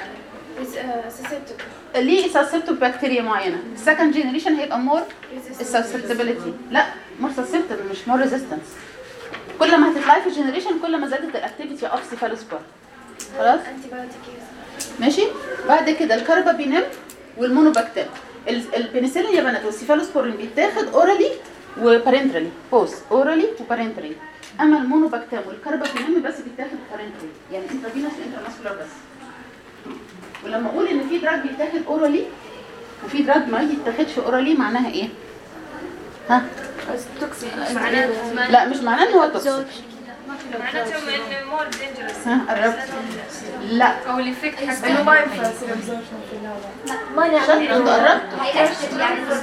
ليه سسبتيف بكتيريا معينه السكند جنريشن هيبقى مور السسبتابيلتي لا مور سسبتيف مش مور ريزيستنس كل ما هتطلعي في الجنريشن كل ما زادت الاكتيفيتي اوف سيفالوسبور خلاص ماشي بعد كده الكربابينم والمونوباكتير ال- البنسلين يا بنات والسيفالوسبورين بيتاخد اورالي وبارنترالي بوز اورالي وبارنترالي اما المونوباكتير والكربابينم بس بيتاخد بارنترالي يعني انترافينوس وانترماسكولار بس ولما اقول ان في دراج بيتاخد اورالي وفي دراج ما يتاخدش اورالي معناها ايه ها لا مش معناه ان هو توكسيك معناته انه مور دينجرس ها قربت لا او الافكت حق انه ما ينفع يصير ابزوربشن في الهواء شاطر انت قربت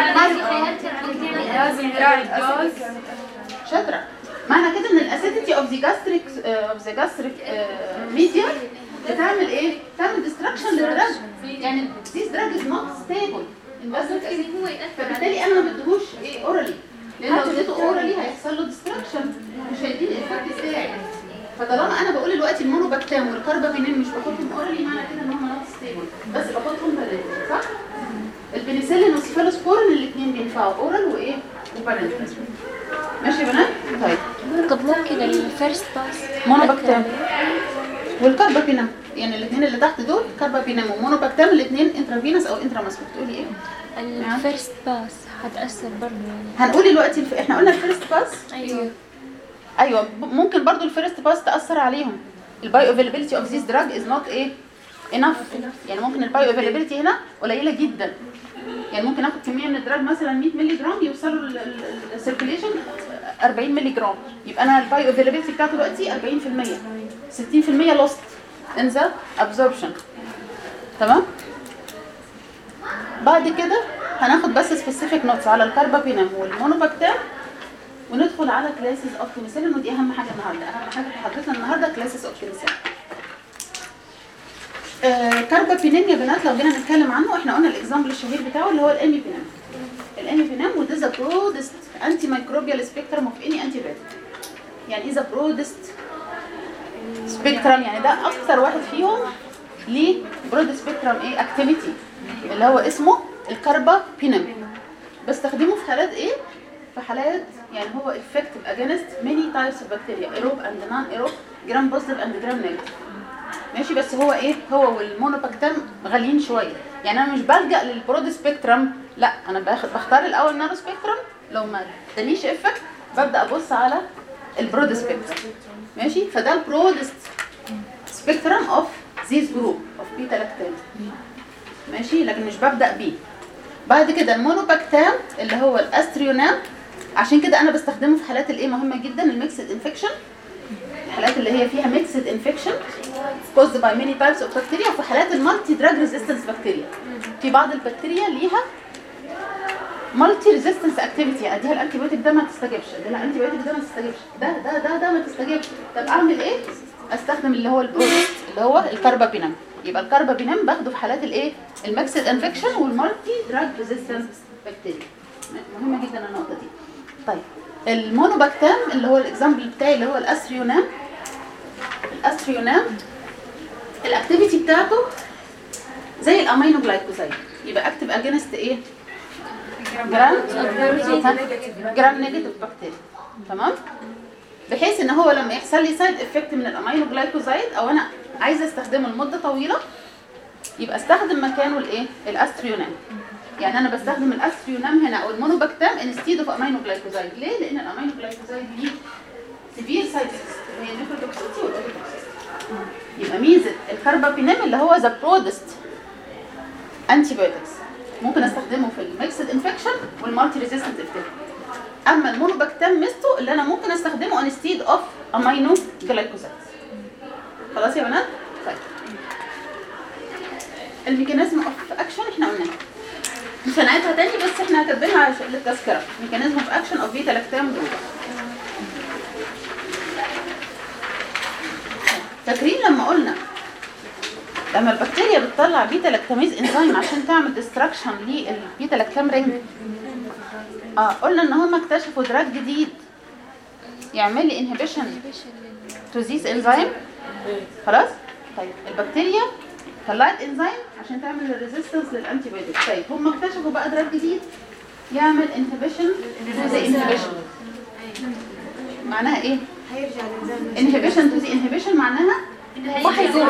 لازم يراعي الدوز شاطرة معنى كده ان الاسيديتي اوف ذا جاستريك اوف ذا جاستريك ميديا بتعمل ايه؟ بتعمل ديستراكشن للدراج يعني this drug is not stable in gastric فبالتالي انا ما بديهوش ايه اورالي لان لو اديته اورالي هيحصل له ديستراكشن مش هيديني الايفكت بتاعي فطالما انا بقول دلوقتي المونوباكتام والكاربابينين مش باخدهم اورالي معنى كده ان هم نوت ستيبل بس باخدهم بالانترال صح؟ البنسلين والسيفالوسبورين الاثنين بينفعوا اورال وايه؟ وبالانترال ماشي يا بنات؟ طيب طب ممكن الفيرست باس مونوباكتام والكاربابينام يعني الاثنين اللي تحت دول كاربابينام ومونوباكتام الاثنين انترافينوس او انتراماسكول بتقولي ايه الفيرست باس حتأثر برضه يعني هنقول دلوقتي الف... احنا قلنا الفيرست باس ايوه ايوه ب- ممكن برضو الفيرست باس تاثر عليهم البايو افيلابيلتي اوف ذيس دراج از نوت ايه انف يعني ممكن البايو افيلابيلتي هنا قليله جدا يعني ممكن اخد كميه من الدراج مثلا 100 مللي جرام يوصلوا للسيركيليشن 40 مللي جرام يبقى انا البايو افيلابيلتي بتاعته دلوقتي 40% 60% لوست ان ذا ابزوربشن تمام بعد كده هناخد بس سبيسيفيك نوتس على الكاربابينام والمونوباكتام وندخل على كلاسز اوف بنسلين ودي اهم حاجه النهارده اهم حاجه في حضرتنا النهارده كلاسز اوف بنسلين آه كاربابينين يا بنات لو جينا نتكلم عنه احنا قلنا الاكزامبل الشهير بتاعه اللي هو الاميبينام الاميبينام وده ذا برودست انتي مايكروبيال سبيكترم اوف اني انتي يعني ايه ذا برودست سبيكترم يعني ده اكتر واحد فيهم ليه برود سبيكترم ايه اكتيفيتي اللي هو اسمه الكاربابينام بستخدمه في حالات ايه في حالات يعني هو effective against many types of bacteria aerobe and non-aerobe gram positive and gram negative ماشي بس هو ايه هو والمونوباكتام غاليين شويه يعني انا مش بلجا للبرود سبيكترم لا انا باخد بختار الاول النانو سبيكترم لو ما ادانيش افكت ببدا ابص على البرود سبيكترم ماشي فده البرودست سبيكترم اوف ذيس جروب اوف بيتا لاكتام ماشي لكن مش ببدا بيه بعد كده المونوباكتام اللي هو الاستريونام عشان كده انا بستخدمه في حالات الايه مهمه جدا الميكسد انفكشن الحالات اللي هي فيها ميكسد انفكشن caused by many types of bacteria وفي حالات المالتي دراج ريزيستنس بكتيريا في بعض البكتيريا ليها مالتي ريزيستنس اكتيفيتي اديها الانتي بايوتيك ده ما تستجيبش اديها الانتي بايوتيك ده ما تستجيبش ده ده ده ده ما تستجيبش طب اعمل ايه استخدم اللي هو البروست اللي هو الكاربابينام يبقى الكاربابينام باخده في حالات الايه الميكسد انفكشن والمالتي دراج ريزيستنس بكتيريا مهمه جدا النقطه دي طيب المونوباكتام اللي هو الاكزامبل بتاعي اللي هو الاستريونام الاستريونام الاكتيفيتي بتاعته زي الامينو جلايكوزايد يبقى اكتب اجينست ايه جرام جرام نيجاتيف بكتيريا تمام بحيث ان هو لما يحصل لي سايد افكت من الامينو جلايكوزايد او انا عايزه استخدمه لمده طويله يبقى استخدم مكانه الايه الاستريونام يعني انا بستخدم الاستريونام هنا او المونوباكتام انستيد اوف امينو جلايكوزايد ليه لان الامينو جلايكوزايد ليه سيفير سايد هي نيفروتوكسيتي والاوتوكسيتي يبقى ميزه الكاربابينام اللي هو ذا برودست انتي بايوتكس ممكن استخدمه في الميكسد انفكشن والمالتي ريزيستنت افكت اما المونوباكتام ميزته اللي انا ممكن استخدمه انستيد اوف امينو جلايكوزايد خلاص يا بنات طيب الميكانيزم اوف اكشن احنا قلناه مش هنعيدها تاني بس احنا هكتبينها عشان للتذكره ميكانيزم اوف اكشن اوف بيتا لاكتام جروب فاكرين لما قلنا لما البكتيريا بتطلع بيتا لاكتاميز انزيم عشان تعمل ديستراكشن للبيتا لاكتام رينج اه قلنا ان هم اكتشفوا دراج جديد يعمل لي انهبيشن تو ذيس انزيم خلاص طيب البكتيريا طلعت انزيم عشان تعمل الريزيستنس للانتي بايوتيك طيب هم اكتشفوا بقى دراج جديد يعمل انهبيشن تو ذا انهبيشن معناها ايه هيرجع للزمن انهبيشن تو ذا انهبيشن معناها ما هيكون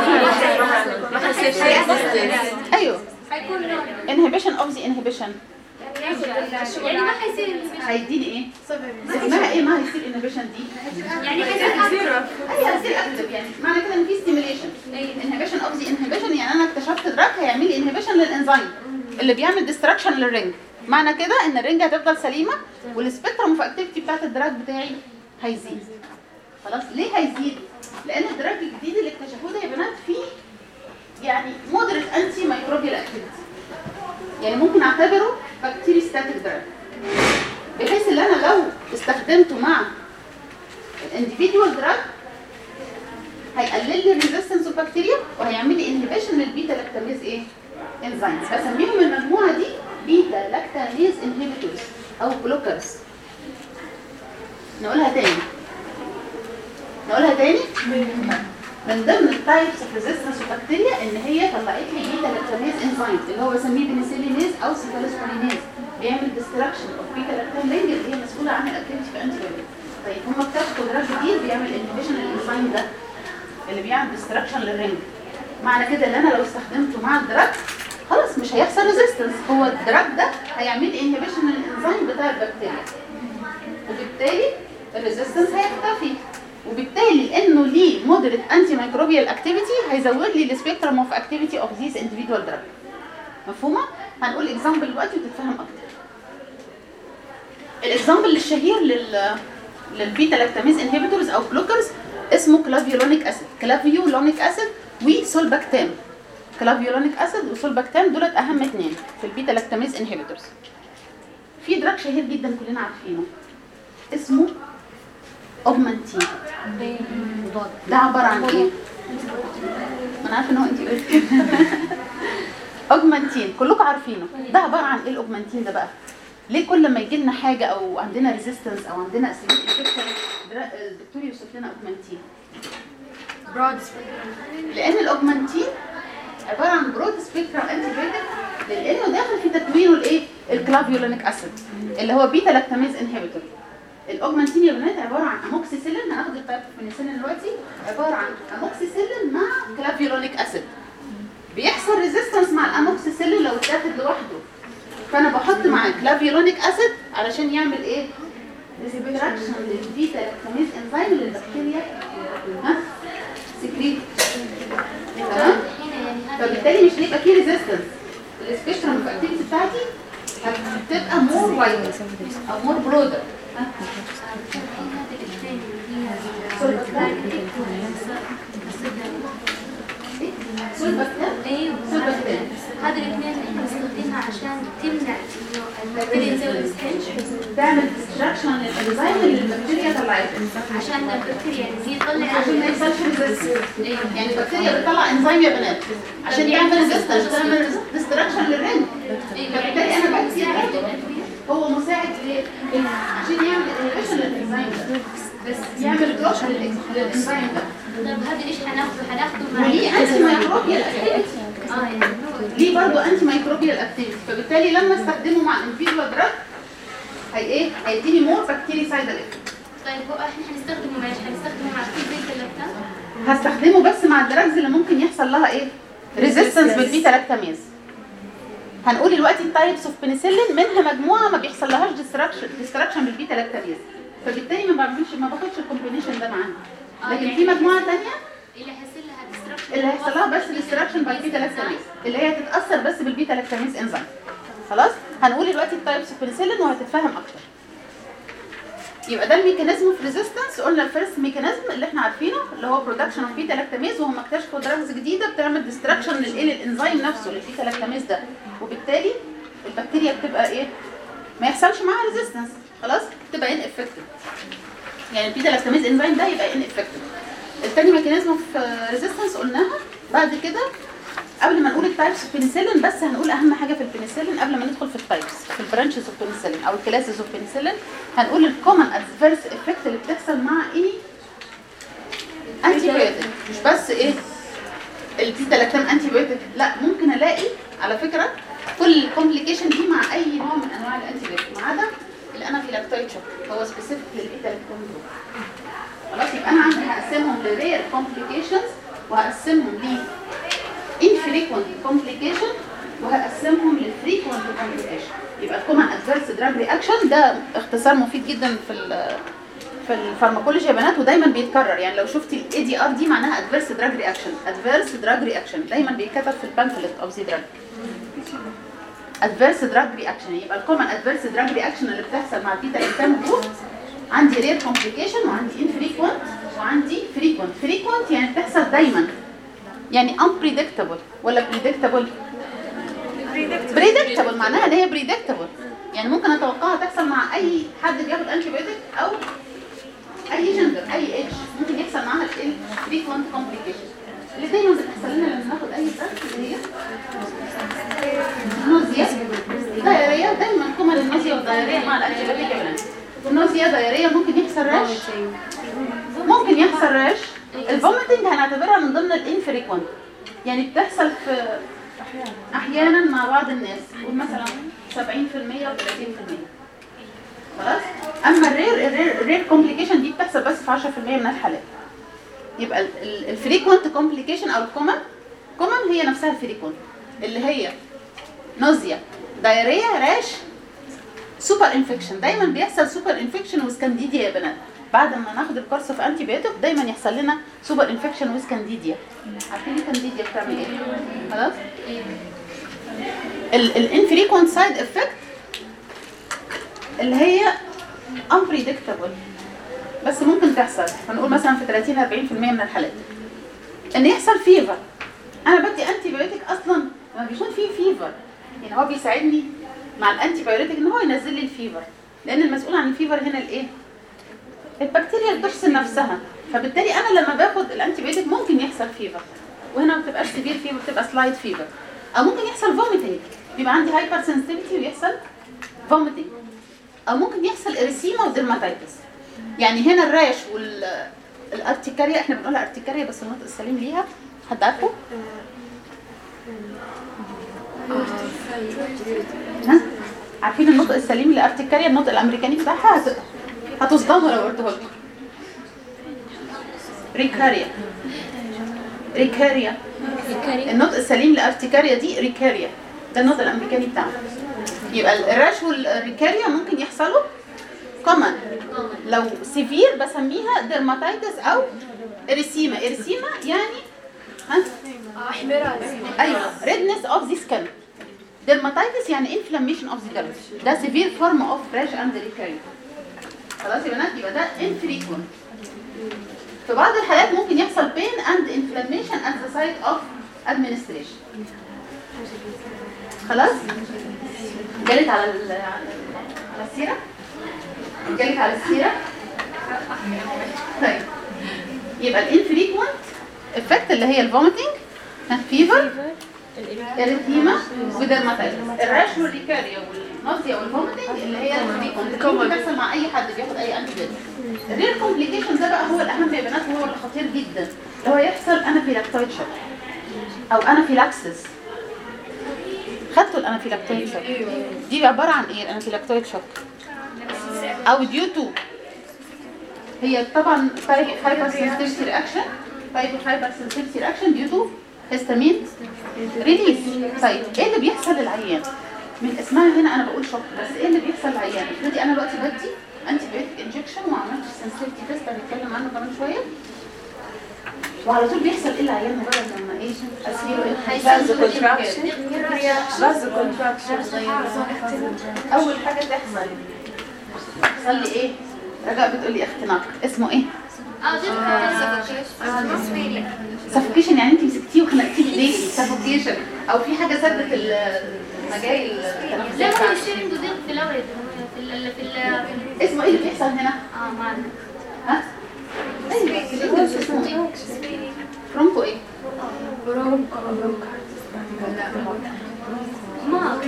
ايوه انهبيشن اوف ذا انهبيشن يعني ما حيصير هيديني ايه اسمها ايه ما هيصير انهبيشن دي يعني حيصير اي هيصير اكتف يعني معنى كده ان في ستيميليشن انهبيشن اوف ذا انهبيشن يعني انا اكتشفت دراج هيعمل لي انهبيشن للانزيم اللي بيعمل ديستراكشن للرينج معنى كده ان الرينج هتفضل سليمه والسبيكترم اوف اكتيفيتي بتاعت الدراج بتاعي هيزيد خلاص ليه هيزيد لان الدراج الجديد اللي اكتشفوه ده يا بنات فيه يعني مودريت انتي مايكروبيال اكتيفيتي يعني ممكن اعتبره بكتيري ستاتيك دراج بحيث ان انا لو استخدمته مع الانديفيدوال دراج هيقلل لي الريزيستنس اوف بكتيريا وهيعمل لي انهبيشن للبيتا لاكتاميز ايه انزيمز بسميهم المجموعه دي بيتا لاكتاميز انهبيتورز او بلوكرز نقولها تاني نقولها تاني من ضمن التايبس اوف ريزيستنس بكتيريا ان هي طلعت لي بيتا لاكتاميز انزيم اللي هو بسميه بنسلينيز او سيفالوسبولينيز بيعمل ديستراكشن اوف بيتا لاكتام رينج اللي هي مسؤوله عن الاكتيفيتي في انتي طيب هم اكتشفوا دراج جديد بيعمل انهبيشن للانزيم ده اللي بيعمل ديستراكشن للرنج معنى كده ان انا لو استخدمته مع الدراج خلاص مش هيحصل ريزيستنس هو الدراج ده هيعمل انهبيشن للانزيم بتاع البكتيريا وبالتالي الريزيستنس هيختفي وبالتالي لانه ليه مودريت انتي مايكروبيال اكتيفيتي هيزود لي السبيكترم اوف اكتيفيتي اوف ذيس انديفيدوال دراج مفهومه هنقول اكزامبل دلوقتي وتتفهم اكتر الاكزامبل الشهير لل للبيتا لاكتاميز انهبيتورز او بلوكرز اسمه كلافيولونيك اسيد كلافيولونيك اسيد وسولباكتام كلافيولونيك اسيد وسولباكتام دولت اهم اثنين في البيتا لاكتاميز انهبيتورز في دراج شهير جدا كلنا عارفينه اسمه اوجمانتين ده عباره عن ايه ما انا عارفه ان هو انت قلت اوجمانتين كلكم عارفينه ده عباره عن ايه الاوجمانتين ده بقى ليه كل ما يجي لنا حاجه او عندنا ريزيستنس او عندنا اسيديك انفكشن الدكتور يوصف لنا اوجمانتين برود لان الاوجمانتين عباره عن برود سبيكترم انتي لانه داخل في تكوينه الايه الكلافيولينيك اسيد اللي هو بيتا لاكتاميز انهبيتور الاوجمانتين يا بنات عباره عن اموكسيسيلين هناخد البيبرفينيسيلين دلوقتي عباره عن اموكسيسيلين مع كلافيولينيك اسيد بيحصل ريزيستنس مع الاموكسيسيلين لو اتاخد لوحده فانا بحط معاه كلافيولونيك اسيد علشان يعمل ايه ديستراكشن للبيتا لاكتاميز انزيم للبكتيريا ها سكريت تمام فبالتالي مش هيبقى فيه ريزيستنس السبيكترم اكتيفيتي بتاعتي هتبقى مور وايد او مور برودر سولبكتام هذه الاثنين احنا بنستخدمها عشان تمنع انه البكتيريا تسوي السبنج تعمل ديستراكشن للانزيم اللي البكتيريا طلعته عشان البكتيريا يعني زي يطلع عشان ما يحصلش ريزيستنس يعني البكتيريا بتطلع انزيم يا بنات عشان يعمل ريزيستنس تعمل ديستراكشن للرنج فبالتالي انا بدي هو مساعد ليه؟ عشان يعمل انهبيشن للانزيم ده بس يعمل بلوك للانزيم ده طيب هذا ايش حناخده حناخده مع وليه انتي مايكروبيال اكتيفيتي اه يعني هو ليه برضه انتي مايكروبيال اكتيفيتي فبالتالي لما استخدمه مع الانفيدوال دراج هي ايه هيديني مور بكتيري سايد افكت طيب هو احنا حنستخدمه مع ايش حنستخدمه مع كل بيت اللاكتام هستخدمه بس مع الدراجز اللي ممكن يحصل لها ايه ريزيستنس بالبيتا لاكتاميز هنقول دلوقتي التايبس اوف بنسلين منها مجموعه ما بيحصل لهاش ديستراكشن ديستراكشن بالبيتا لاكتاميز فبالتالي ما بعملش ما باخدش الكومبينيشن ده معانا لكن في مجموعه ثانيه اللي حيصير لها ديستركشن اللي هيحصل لها بس ديستراكشن باي بيتا لاكتاميز اللي هي هتتاثر بس بالبيتا لاكتاميز انزيم خلاص هنقول دلوقتي التايبس اوف بنسلين وهتتفهم اكتر يبقى ده الميكانيزم اوف ريزيستنس قلنا الفيرست ميكانيزم اللي احنا عارفينه اللي هو برودكشن اوف بيتا لاكتاميز وهم اكتشفوا دراجز جديده بتعمل ديستراكشن للايه للانزيم نفسه للبيتا لاكتاميز ده وبالتالي البكتيريا بتبقى ايه ما يحصلش معاها ريزيستنس خلاص تبقى ان افكتيف يعني البيتا لاكتاميز انزيم ده يبقى ان افكتيف التاني ميكانيزم اوف ريزيستنس قلناها بعد كده قبل ما نقول التايبس اوف بنسلين بس هنقول اهم حاجه في البنسلين قبل ما ندخل في التايبس في البرانشز اوف بنسلين او الكلاسز اوف بنسلين هنقول الكومن ادفيرس افكت اللي بتحصل مع ايه انتي بايوتيك مش بس ايه البيتا لاكتام انتي بايوتيك لا ممكن الاقي على فكره كل الكومبليكيشن دي مع اي نوع من انواع الانتي بايوتيك ما عدا الانافيلاكتويد شوك هو سبيسيفيك للبيتا لاكتام جروب خلاص يبقى انا عندي هقسمهم لرير كومبليكيشنز وهقسمهم ل infrequent complication وهقسمهم لفريكوينت complication يبقى الكومن ادفيرس دراج رياكشن ده اختصار مفيد جدا في ال في الفارماكولوجي يا بنات ودايما بيتكرر يعني لو شفتي الاي دي ار دي معناها ادفيرس دراج رياكشن ادفيرس دراج رياكشن دايما بيتكتب في البامفلت اوف ذا دراج ادفيرس دراج رياكشن يبقى الكومن ادفيرس دراج رياكشن اللي بتحصل مع البيتا لاكتام جروب عندي رير كومبليكيشن وعندي انفريكوينت وعندي فريكوينت فريكوينت يعني بتحصل دايما يعني unpredictable ولا predictable predictable معناها ان هي predictable يعني ممكن اتوقعها تحصل مع اي حد بياخد انتي بايوتيك او اي جندر اي ايدج ممكن يحصل معاها الايه frequent complication اللي دايما بتحصل لنا لما ناخد اي دراج اللي هي نوزيا دايريا دايما كومن النوزيا والدايريا مع الانتي بايوتيك يا بنات النوزيا دايريا ممكن يحصل راش ممكن يحصل راش الفوميتنج هنعتبرها من ضمن الانفريكوينت يعني بتحصل في احيانا مع بعض الناس قول مثلا 70% و 30% خلاص اما الرير الرير الرير كومبليكيشن دي بتحصل بس في 10% من الحالات يبقى الفريكونت كومبليكيشن او الكومن كومن هي نفسها الفريكونت اللي هي نوزيا دايريا راش سوبر انفكشن دايما بيحصل سوبر انفكشن وسكانديديا يا بنات بعد ما ناخد الكورس في انتي بيوتيك دايما يحصل لنا سوبر انفكشن وسكانديديا عارفين الكانديديا بتعمل ايه خلاص الانفريكونت سايد افكت اللي هي unpredictable بس ممكن تحصل هنقول مثلا في 30 40% من الحالات ان يحصل فيفر انا بدي انتي بايوتيك اصلا لما بيكون في فيفر يعني هو بيساعدني مع الانتي بايوتيك ان هو ينزل لي الفيفر لان المسؤول عن الفيفر هنا الايه البكتيريا اللي بتحصل نفسها فبالتالي انا لما باخد الانتي بايوتيك ممكن يحصل فيفر وهنا ما بتبقاش سيفير فيفر بتبقى سلايد فيفر او ممكن يحصل فوميتنج بيبقى عندي هايبر سنسيتيفيتي ويحصل فوميتنج او ممكن يحصل اريسيما وديرماتيتس يعني هنا الراش والارتكاريا احنا بنقولها ارتكاريا بس النطق السليم ليها حد عارفه؟ ها؟ عارفين النطق السليم لارتكاريا النطق الامريكاني بتاعها هت- هتصدموا لو قلته لكم ريكاريا ريكاريا النطق السليم لارتكاريا دي ريكاريا ده النطق الامريكاني بتاعنا يبقى الراش والريكاريا ممكن يحصلوا كومن لو سيفير بسميها ديرماتيتس او اريسيما اريسيما يعني ها احمرار ايوه redness of the skin dermatitis يعني inflammation of the dermis ده severe form of rash and recurrent خلاص يا بنات يبقى ده infrequent في بعض الحالات ممكن يحصل pain and inflammation at the site of administration خلاص جالت على ال- على السيرة جالت على السيرة طيب يبقى الانفريكوينت افكت اللي هي الفوميتنج فيفر اريثيما ودرماتايتس الراش والريكاريا والنوزيا والفوميتنج اللي هي الفريكوينت ممكن تحصل مع اي حد بياخد اي انتي الرير كومبليكيشن ده بقى هو الاهم يا بنات وهو اللي خطير جدا اللي هو يحصل انافيلاكتويد شوك او انافيلاكسس خدتوا الانافيلاكتويد شوك دي عباره عن ايه الانافيلاكتويد شوك او ديو تو هي طبعا تايب هايبر سنسيتيفيتي رياكشن تايب هايبر سنسيتيفيتي رياكشن ديو تو هيستامين ريليز طيب ايه اللي بيحصل للعيان من اسمها هنا انا بقول شوك بس ايه اللي بيحصل للعيان افرضي انا دلوقتي بدي انتي بيوتيك انجكشن وما عملتش سنسيتيفيتي تيست هنتكلم عنه كمان شويه وعلى طول بيحصل ايه العيان مجرد لما ايه اسيره ايه فازو كونتراكشن فازو كونتراكشن اول حاجه تحصل يحصل لي ايه رجاء بتقول لي اختناق اسمه ايه سفوكيشن يعني انت مسكتيه وخنقتيه بايديكي سفوكيشن او في حاجه سدت المجاري التنفسيه لا هو بتاعتك الشيرنج ودين في الاول في ال في ال اسمه ايه اللي بيحصل هنا اه ما أعرف. ها ايوه في الانجليزي اسمه ايه برونكو ايه ما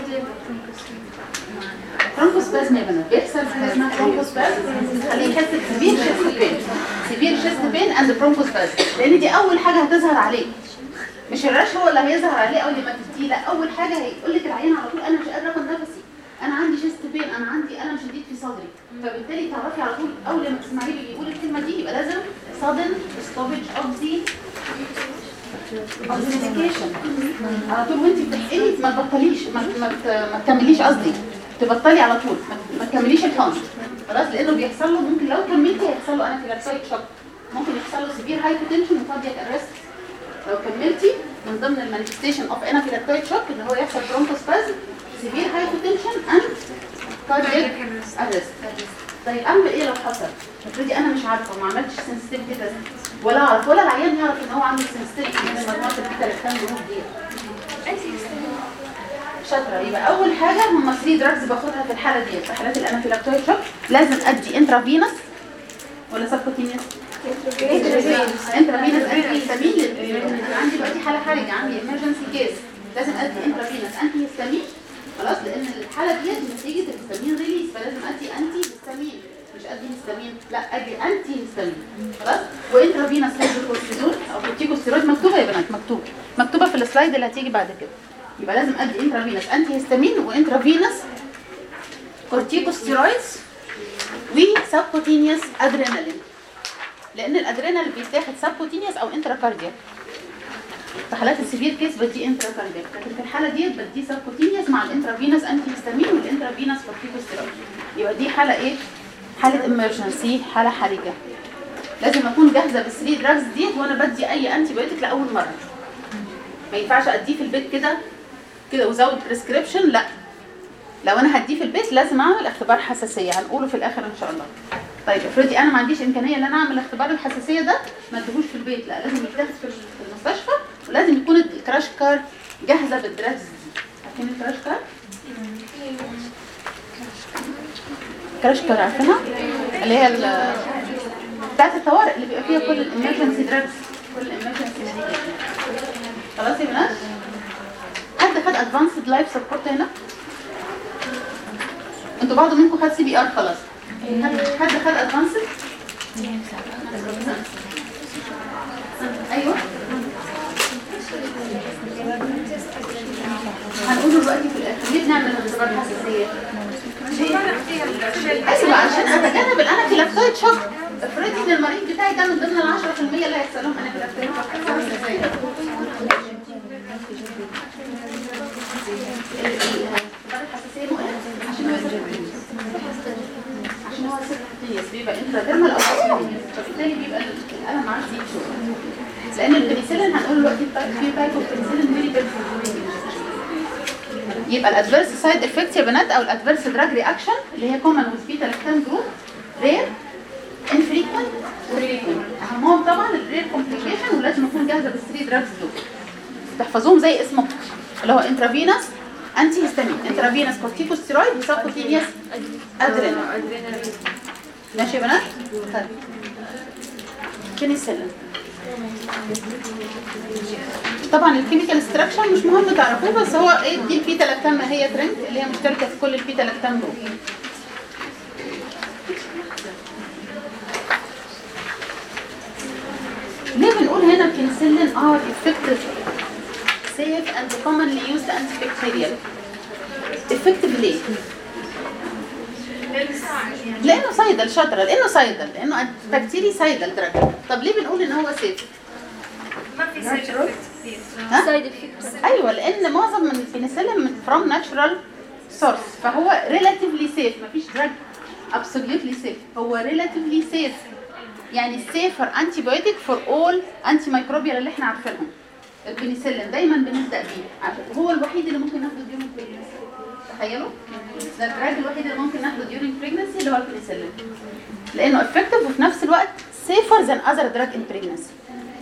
برونكو سبازم يا بنات بيحصل حاجه اسمها برونكو سبازم خليه يحس بسيفير شيست بين سيفير شيست بين اند برونكو سبازم لان دي اول حاجه هتظهر عليه مش الرش هو اللي هيظهر عليه اول ما تديه لا اول حاجه هيقول لك العيان على طول انا مش قادره اخد نفسي انا عندي شيست بين انا عندي الم شديد في صدري فبالتالي تعرفي على طول اول ما تسمعيه بيقول الكلمه دي يبقى لازم sudden stoppage of the of the medication على طول وانت بتحقني ما تبطليش ما ما ت- ما تكمليش قصدي تبطلي على طول ما, ما تكمليش الحقن خلاص لانه بيحصل له ممكن لو كملتي هيحصل له انافيلاكسيك شوك ممكن يحصل له سيفير هايبوتنشن وكاردياك ارست لو كملتي من ضمن المانيفستيشن اوف انافيلاكتويد شوك ان هو يحصل برونكوسبازم سيفير هايبوتنشن اند كاردياك ارست طيب اعمل ايه لو حصل افرضي انا مش عارفه وما عملتش سنسيتيفيتي تيست ولا اعرف ولا العيان يعرف ان هو عنده سنسيتيفيتي من المجموعه البيتا لاكتام جروب دي شاطره يبقى اول حاجه هم 3 دراجز باخدها في الحاله دي في حالات الانافيلاكتويد شوك لازم ادي انترافينوس ولا سبكوتينيوس انترافينوس انتي هيستامين عندي دلوقتي حاله حرجه عندي ايمرجنسي كيس لازم ادي انترافينوس انتي هيستامين خلاص لان الحاله ديت نتيجه الهيستامين ريليز فلازم ادي انتي هيستامين مش ادي هيستامين لا ادي انتي هيستامين خلاص وانترافينوس ليزوكورتيزون او كورتيكوستيرويد مكتوبه يا بنات مكتوبه مكتوبه في السلايد اللي هتيجي بعد كده يبقى لازم ادي انترافينوس انتي هيستامين وانترافينوس كورتيكوستيرويدز وسبكوتينيوس ادرينالين لان الادرينال بيتاخد سبكوتينيوس او انتراكاردياك في حالات السيفير كيس بدي انتراكاردياك لكن في الحاله دي بدي سبكوتينيوس مع الانترافينوس انتي هيستامين والانترافينوس كورتيكوستيرويد يبقى دي حاله ايه حاله امرجنسي حاله حرجه لازم اكون جاهزه بالثري دراجز ديت وانا بدي اي انتي بايوتيك لاول مره ما ينفعش اديه في البيت كده كده وزود بريسكريبشن لا لو انا هديه في البيت لازم اعمل اختبار حساسيه هنقوله في الاخر ان شاء الله طيب افرضي انا ما عنديش امكانيه ان انا اعمل اختبار الحساسيه ده ما اديهوش في البيت لا لازم يتاخد في المستشفى ولازم يكون الكراش كار جاهزه بالدراجز دي عارفين الكراش كار كراش كار عارفينها اللي هي ال- بتاعت الطوارئ اللي بيبقى فيها كل الامرجنسي دراجز كل الامرجنسي ميديكيشن خلاص يا بنات حد خد ادفانسد لايف سبورت هنا انتوا بعض منكم خد سي بي ار خلاص حد حد خد ادفانسد ايوه هنقوله دلوقتي في الاخر ليه بنعمل اختبار حساسيه ايوه عشان اتجنب الانافيلاكتويد شوك افرضي ان المريض بتاعي ده من ضمن ال 10% اللي هيحصل لهم انافيلاكتويد شوك هتصرف ازاي؟ الاختبار الحساسيه مؤلم عشان هو عشان هو سيرفيس بيبقى انتراديرمال او سيرفيس فبالتالي بيبقى الالم عندي شويه لان البنسلين هنقول دلوقتي في تايب اوف بنسلين فيري يبقى الادفيرس سايد افكت يا بنات او الادفيرس دراج رياكشن اللي هي كومن وذ بيتا لاكتام جروب رير انفريكوينت وريكوينت اهمهم طبعا الرير كومبليكيشن ولازم اكون جاهزه بالثري دراجز دول تحفظوهم زي اسمه اللي هو انترافينوس انتي هيستامين انترافينوس كورتيكوستيرويد وسبكوتينيوس ادرينال ماشي يا بنات طيب بنسلين طبعا الكيميكال ستراكشر مش مهم تعرفوه بس هو ايه دي البيتا لاكتام ما هي ترند اللي هي مشتركه في كل البيتا لاكتام جروب ليه بنقول هنا البنسلين ار effective safe and commonly used antibacterial effective ليه؟ لانه صيدل شاطره لانه صيدل لانه بكتيري صيدل دراج طب ليه بنقول ان هو سيف؟ ما في سايد افكت كثير ها؟ سايد افكت ايوه لان معظم من البنسلين من فروم ناتشرال سورس فهو ريلاتيفلي سيف مفيش دراج ابسوليوتلي سيف هو ريلاتيفلي سيف يعني سيفر انتي بايوتيك فور اول انتي مايكروبيال اللي احنا عارفينهم البنسلين دايما بنبدا بيه عشان هو الوحيد اللي ممكن ناخده ديورنج بريجنسي تخيلوا ده الدراج الوحيد اللي ممكن ناخده ديورنج بريجنسي اللي هو البنسلين لانه افكتيف وفي نفس الوقت سيفر ذان اذر دراج ان بريجنسي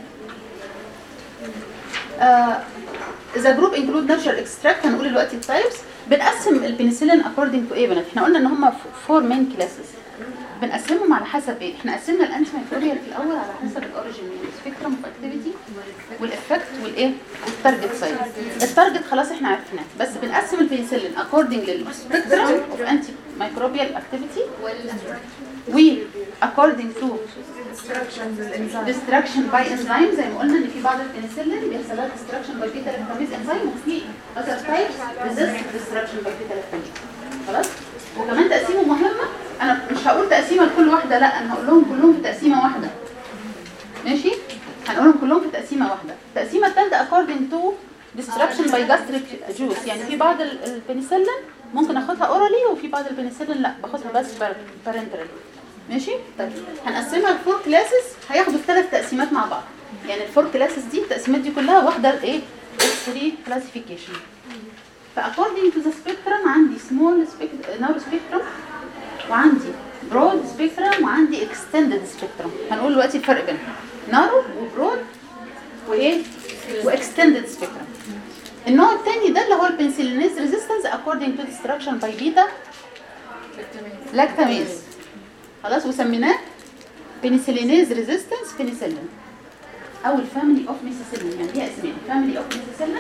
اذا جروب انكلود ناتشرال اكستراكت هنقول دلوقتي التايبس بنقسم البنسلين اكوردنج تو ايه بنات احنا قلنا ان هم فور مين كلاسز بنقسمهم على حسب ايه احنا قسمنا الانتي مايكروبيال في الاول على حسب الاوريجين والسبيكترم اوف اكتيفيتي والافكت والايه والتارجت سايز التارجت خلاص احنا عرفناه بس بنقسم البنسلين اكوردنج للسبيكترم اوف انتي مايكروبيال اكتيفيتي و according to destruction by enzyme زي ما قلنا ان في بعض البنسلين بيحصل لها destruction by beta lactamase enzyme وفي other types resist destruction by beta lactamase خلاص وكمان تقسيمه مهمه انا مش هقول تقسيمه لكل واحده لا انا هقول لهم كلهم في تقسيمه واحده ماشي هنقولهم كلهم في تقسيمه واحده التقسيمه الثالثه according to destruction by gastric juice يعني في بعض ال- البنسلين ممكن اخدها اورالي وفي بعض البنسلين لا باخدها بس بارنترال ماشي طيب هنقسمها لفور كلاسز هياخدوا الثلاث تقسيمات مع بعض يعني الفور كلاسز دي التقسيمات دي كلها واخده ايه S3 كلاسيفيكيشن فاكوردنج تو ذا سبيكترم عندي سمول نارو سبيكترم وعندي برود سبيكترم وعندي اكستندد سبيكترم هنقول دلوقتي الفرق بينهم نارو وبرود وايه واكستندد سبيكترم النوع الثاني ده اللي هو البنسلينيز ريزيستنس اكوردنج تو ديستراكشن باي بيتا لاكتاميز خلاص وسميناه بنسلينيز ريزيستنس بنسلين او الفاميلي اوف ميسيسيلين يعني دي اسماء فاميلي اوف ميسيسيلين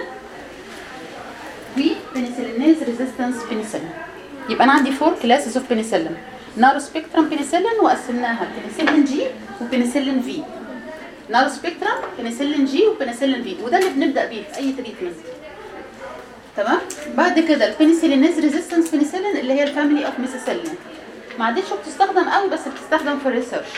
وبنسلينيز ريزيستنس بنسلين يبقى انا عندي فور كلاسز اوف بنسلين نارو سبيكترم بنسلين وقسمناها بنسلين جي وبنسلين في نارو سبيكترم بنسلين جي وبنسلين في وده اللي بنبدا بيه في اي تريتمنت تمام بعد كده البنسلينيز ريزيستنس بنسلين اللي هي الفاميلي اوف ميسيسيلين ما عادتش بتستخدم قوي بس بتستخدم في الريسيرش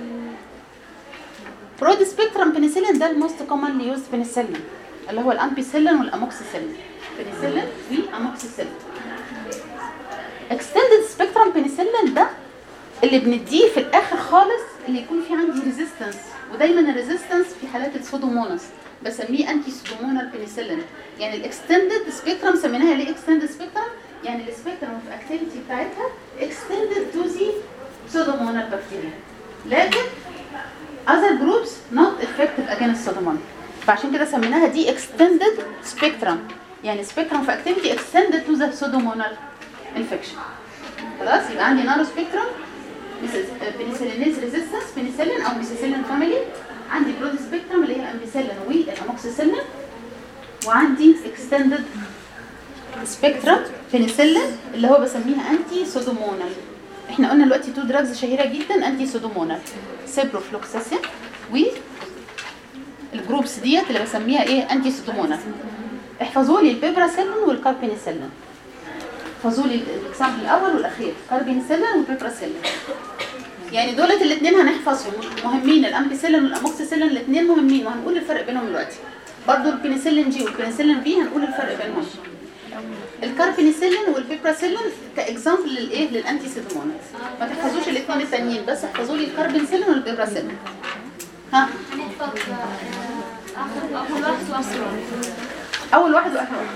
برود سبيكترم بنسلين ده الموست كومنلي يوز بنسلين اللي هو الامبيسيلين والاموكسيسيلين بنسلين واموكسيسيلين اكستندد سبيكترم بنسلين ده اللي بنديه في الاخر خالص اللي يكون في عندي ريزيستنس ودايما الريزيستنس في حالات السودوموناس بسميه انتي سودومونال بنسلين يعني الاكستندد سبيكترم سميناها ليه اكستندد سبيكترم يعني السبيكترم اوف اكتيفيتي بتاعتها اكستندد تو ذا سودومونال بكتيريا لكن other groups not effective against pseudomonas فعشان كده سميناها دي extended spectrum يعني spectrum of activity extended to the pseudomonal infection خلاص يبقى عندي نارو spectrum بنسلينيز ريزيستنس بنسلين او ميسيسيلين فاميلي عندي برود سبيكترم اللي هي الامبيسيلين والاموكسيسيلين وعندي extended سبيكترم بنسلين اللي هو بسميها انتي سودومونال احنا قلنا دلوقتي تو دراجز شهيره جدا انتي سودومونال سيبروفلوكساسين و الجروبس ديت اللي بسميها ايه انتي سودومونال احفظوا لي البيبراسيلين والكاربينيسيلين احفظوا لي الاكزامبل الاول والاخير كاربينيسيلين والبيبراسيلين يعني دولت الاثنين هنحفظهم مهمين الامبيسيلين والاموكسيسيلين الاثنين مهمين وهنقول الفرق بينهم دلوقتي برضو البنسلين جي والبنسلين بي هنقول الفرق بينهم الكاربينيسيلين والبيبراسيلين كاكزامبل للايه للانتي سيدوموناز ما تحفظوش الاثنين التانيين بس احفظوا لي الكاربينيسيلين والبيبراسيلين ها هنحفظ آخر أول واحد وآخر واحد اول واحد واخر واحد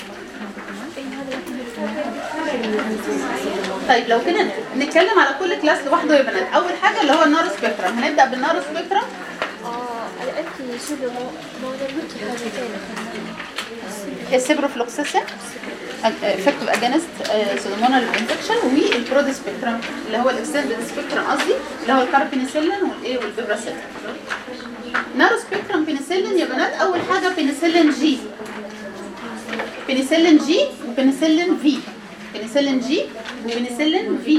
طيب لو كده نتكلم على كل كلاس لوحده يا بنات اول حاجه اللي هو النار سبيكترم هنبدا بالنار سبيكترم الأنتي سودو مو نربط حاجتين السيبروفلوكسيسين افكتيف اجينست سودومونال انفكشن والبرود سبيكترم اللي هو الاكستندد سبيكترم قصدي اللي هو الكاربينيسيلين والايه والبيبراسيلين نارو سبيكترم بنسلين يا بنات اول حاجه بنسلين جي بنسلين جي وبنسلين في بنسلين جي وبنسلين في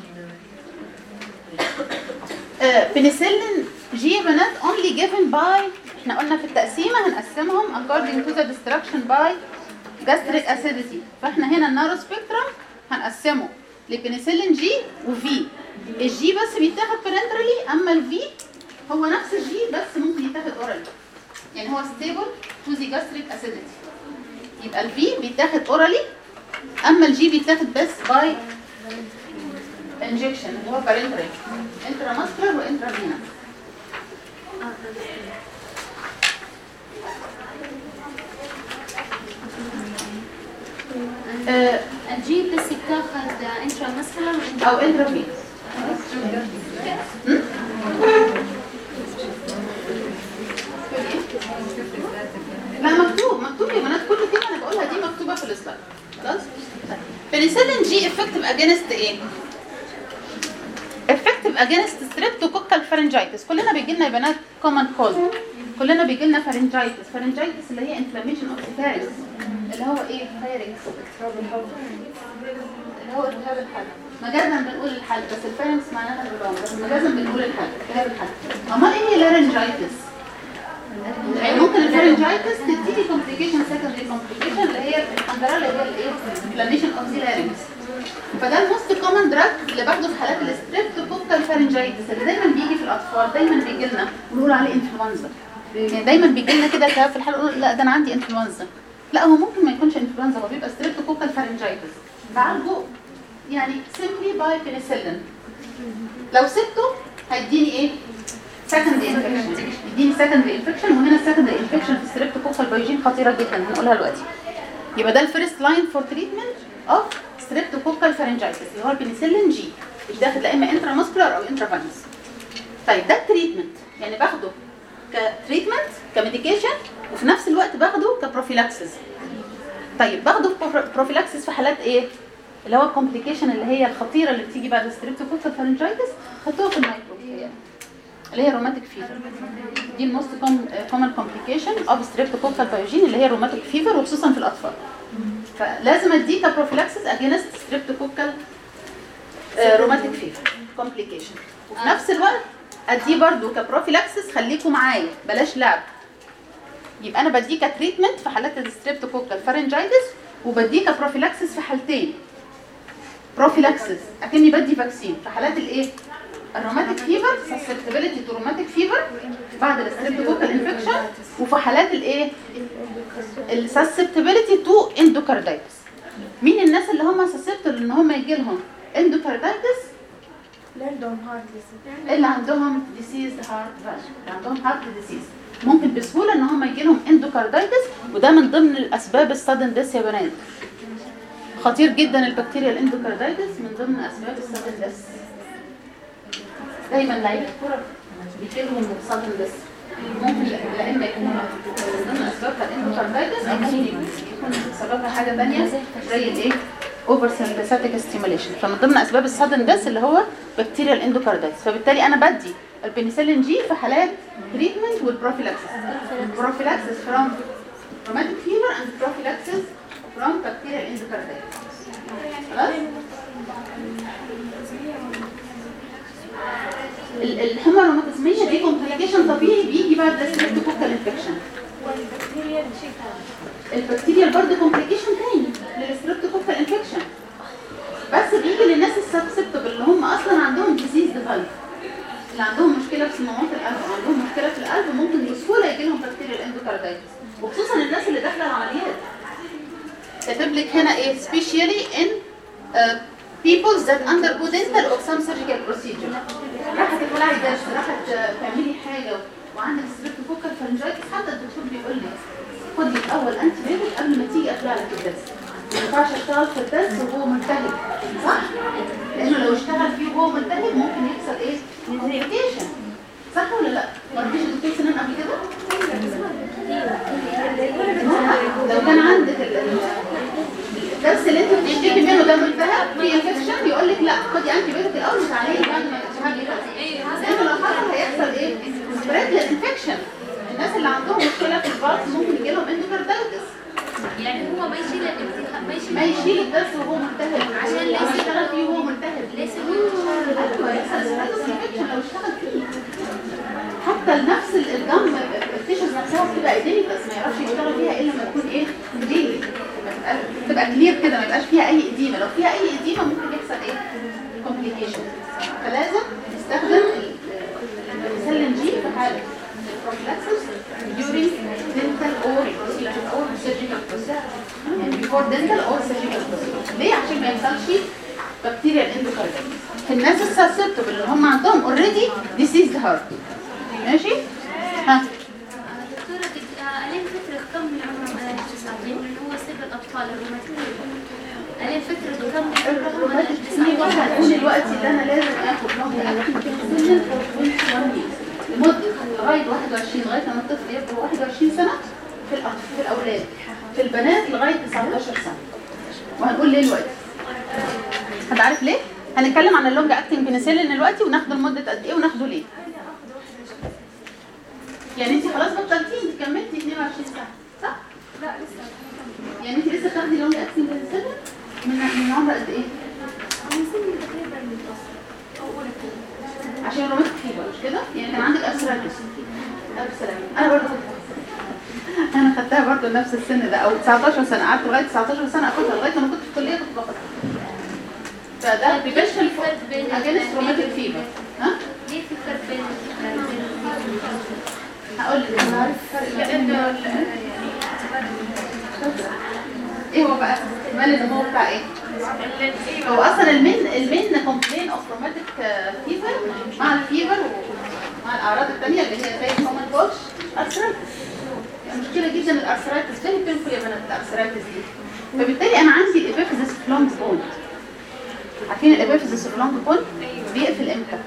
آه، بنسلين جي يا بنات only given by احنا قلنا في التقسيمه هنقسمهم according to the destruction by gastric acidity فاحنا هنا النارو سبيكترم هنقسمه لبنسلين جي وفي الجي بس بيتاخد parenterally اما الفي هو نفس الجي بس ممكن يتاخد اورالي يعني هو stable to the gastric acidity يبقى الفي بيتاخد اورالي اما الجي بيتاخد بس باي انجكشن اللي هو بارنترال انتراماسكولار وانترافينا آه، الجي بس بتاخذ انترا ماسكولار او انترافينا لا مكتوب مكتوب يا بنات كل كلمه انا بقولها دي مكتوبه في السلايد خلاص بنسلين جي افكتيف اجينست ايه افكتيف اجينست ستريبتوكوكال فارنجايتس كلنا بيجي لنا يا بنات كومن كولد كلنا بيجي لنا فارنجايتس فارنجايتس اللي هي انفلاميشن اوف فارنكس اللي هو ايه فارنكس اللي هو التهاب الحلق مجازا بنقول الحلق بس الفارنكس معناها البلوم بس مجازا بنقول الحلق التهاب الحلق امال ايه هي اللارنجايتس يعني ممكن الفارنجايتس تديني كومبليكيشن سكندري كومبليكيشن اللي هي الحنجره اللي هي الايه انفلاميشن اوف ذا لارنكس فده الموست كومن دراج اللي باخده في حالات الستريبتوكوكال فارنجايتس اللي دايما بيجي في الاطفال دايما بيجي لنا ونقول عليه انفلونزا يعني دايما بيجي لنا كده كده في الحلقه نقول لا ده انا عندي انفلونزا لا هو ممكن ما يكونش انفلونزا هو بيبقى ستريبتوكوكال فارنجايتس بعالجه يعني سيمبلي باي بنسلين لو سبته هيديني ايه سكندري انفكشن يديني سكندري انفكشن وهنا السكندري انفكشن في الستريبتوكوكال بايجين خطيره جدا هنقولها دلوقتي يبقى ده الفيرست لاين فور تريتمنت اوف ستريبتوكوكال فارنجايتس اللي هو البنسلين جي بيتاخد لا اما انترا ماسكولار او انترا فانس طيب ده التريتمنت يعني باخده كتريتمنت كميديكيشن وفي نفس الوقت باخده كبروفيلاكسس طيب باخده بروفيلاكسس في حالات ايه اللي هو الكومبليكيشن اللي هي الخطيره اللي بتيجي بعد الستريبتوكوكال فارنجايتس خدوها في الميكرو اللي هي روماتيك فيفر دي الموست كومن كومبليكيشن اوف ستريبتوكوكال بايوجين اللي هي روماتيك فيفر وخصوصا في الاطفال فلازم اديه كبروفيلاكسس اجينست ستريبتوكوكال روماتيك فيفر كومبليكيشن وفي نفس الوقت اديه برضو كبروفيلاكسس خليكم معايا بلاش لعب يبقى انا بديه كتريتمنت في حالات الستريبتوكوكال فارنجايتس وبديه كبروفيلاكسس في حالتين بروفيلاكسس اكني بدي فاكسين في حالات الايه الروماتيك فيفر سسبتبيليتي تو روماتيك فيفر بعد الستريبتوكوكال انفكشن وفي حالات الايه السسبتبيليتي تو اندوكاردايتس مين الناس اللي هم سسبتبل ان هم يجي لهم اندوكاردايتس لندن هارت لسه اللي عندهم ديسيز هارت فالف اللي عندهم هارت ديسيز ممكن بسهوله ان هم يجي لهم اندوكاردايتس وده من ضمن الاسباب السادن ديس يا بنات خطير جدا البكتيريا الاندوكاردايتس من ضمن اسباب السادن ديس دايما لعيبه الكوره بيجي لهم سادن ديس ممكن لا- لا اما يكون من ضمن اسبابها الاندوكاردايتس او ممكن يكون سببها حاجه ثانيه زي الايه اوفر سمباثيك ستيموليشن فمن ضمن اسباب السادن ديس اللي هو بكتيريا الاندوكاردايتس فبالتالي انا بدي البنسلين جي في حالات تريتمنت والبروفيلاكسس بروفيلاكسس from rheumatic fever and prophylaxis from bacterial endocarditis خلاص ال- الحمى الروماتيزميه دي كومبليكيشن طبيعي بيجي بعد الستريبتوكوكال انفكشن والبكتيريا شيء ثاني البكتيريا برضه كومبليكيشن تاني للستريبتوكوكال انفكشن بس بيجي للناس السبسبتبل اللي هم اصلا عندهم ديزيز ديفايس اللي عندهم مشكله في صمامات القلب او عندهم مشكله في القلب ممكن بسهوله يجي لهم بكتيريا الاندوكاردايتس وخصوصا الناس اللي داخله العمليات كاتب لك هنا ايه especially in uh, people that undergo dental or some surgical procedure راحت تطلعي درس راحت آه، تعملي حاجه وعندك ستريبتوكوكال فارنجايتس حتى الدكتور بيقول لك خدي الاول انتي بيوتيك قبل ما تيجي اطلع لك الدرس ما ينفعش اشتغل في الدرس وهو ملتهب صح؟ لانه لو اشتغل فيه وهو ملتهب ممكن يحصل ايه؟ كومبليكيشن صح ولا لا؟ ما رحتيش الدكتور سنان قبل كده؟ لو كان عندك ال- ال- الدرس اللي انت بتشتكي منه ده ملتهب في انفكشن يقول لك لا خدي انتي بيوتيك الاول وتعالي بعد ما الالتهاب يخلص لانه لو حصل هيحصل ايه؟ سبريد للانفكشن الناس اللي عندهم مشكله في البلس ممكن يجي لهم اندوكاردايتس يعني هو ما يشيل الامتحان ما يشيل ما يشيل الدرس وهو ملتهب عشان لو ليس- يشتغل فيه وهو ملتهب ليس ايوه يحصل سبريد انفكشن لو اشتغل فيه حتى نفس الجم التيشرز نفسها بتبقى ايديني بس ما يعرفش يشتغل فيها الا لما يكون ايه ديلي تبقى كلير كده ما يبقاش فيها اي اديمه لو فيها اي اديمه ممكن يحصل ايه كومبليكيشن فلازم نستخدم السلم جي في حاله البروفلاكسس during dental or procedure or surgical procedure يعني before dental or surgical procedure ليه عشان ما يحصلش بكتيريا الاندوكارديتس في الناس السسبتبل اللي هم عندهم اوريدي ديسيزد هارت ماشي ها دكتورة ألين فترة كم من عمرهم ألين تسعتين اللي هو سب الأطفال الروماتيك ألين فترة كم من عمرهم الروماتيك ألين في تسعتين واحد هتقول دلوقتي ان انا لازم اخد لونج اكتنج بنسلين فور 21 years لمده لغايه 21 لغايه لما الطفل يبقى 21 سنه في الأطفال في الاولاد في البنات لغايه 19 سنه وهنقول ليه دلوقتي حد عارف ليه؟ هنتكلم عن اللونج اكتنج بنسلين دلوقتي وناخده لمده قد ايه وناخده ليه؟ يعني انت خلاص بطلتي انت كملتي 22 سنه صح؟ لا لسه يعني انت لسه بتاخدي لونج اكتنج بنسلين من من عمر قد ايه؟ من سن تقريبا متوسط او اولى ابتدائي. عشان روماتيك فيبر مش كده؟ يعني كان عندك ارثرايتس الف سلامة انا برضه كنت انا خدتها برضه نفس السن ده او 19 سنه قعدت لغايه 19 سنه اخدها لغايه لما كنت في الكليه كنت باخدها فده بريفنشن اجينست روماتيك فيبر ها؟ ليه في فرق بين هقول لك انا عارف الفرق ما بين ايه هو بقى احتمال النمو بتاع ايه؟ هو اصلا المين المين كومبلين اوف روماتيك فيفر مع الفيفر ومع الاعراض الثانيه اللي هي زي الكومن بوكس ارثرايتس يعني مشكله جدا الارثرايتس فيري بينفول يا بنات الارثرايتس دي فبالتالي انا عندي الابيفيزيس لونج بون عارفين الابيفيزيس لونج بون بيقفل امتى؟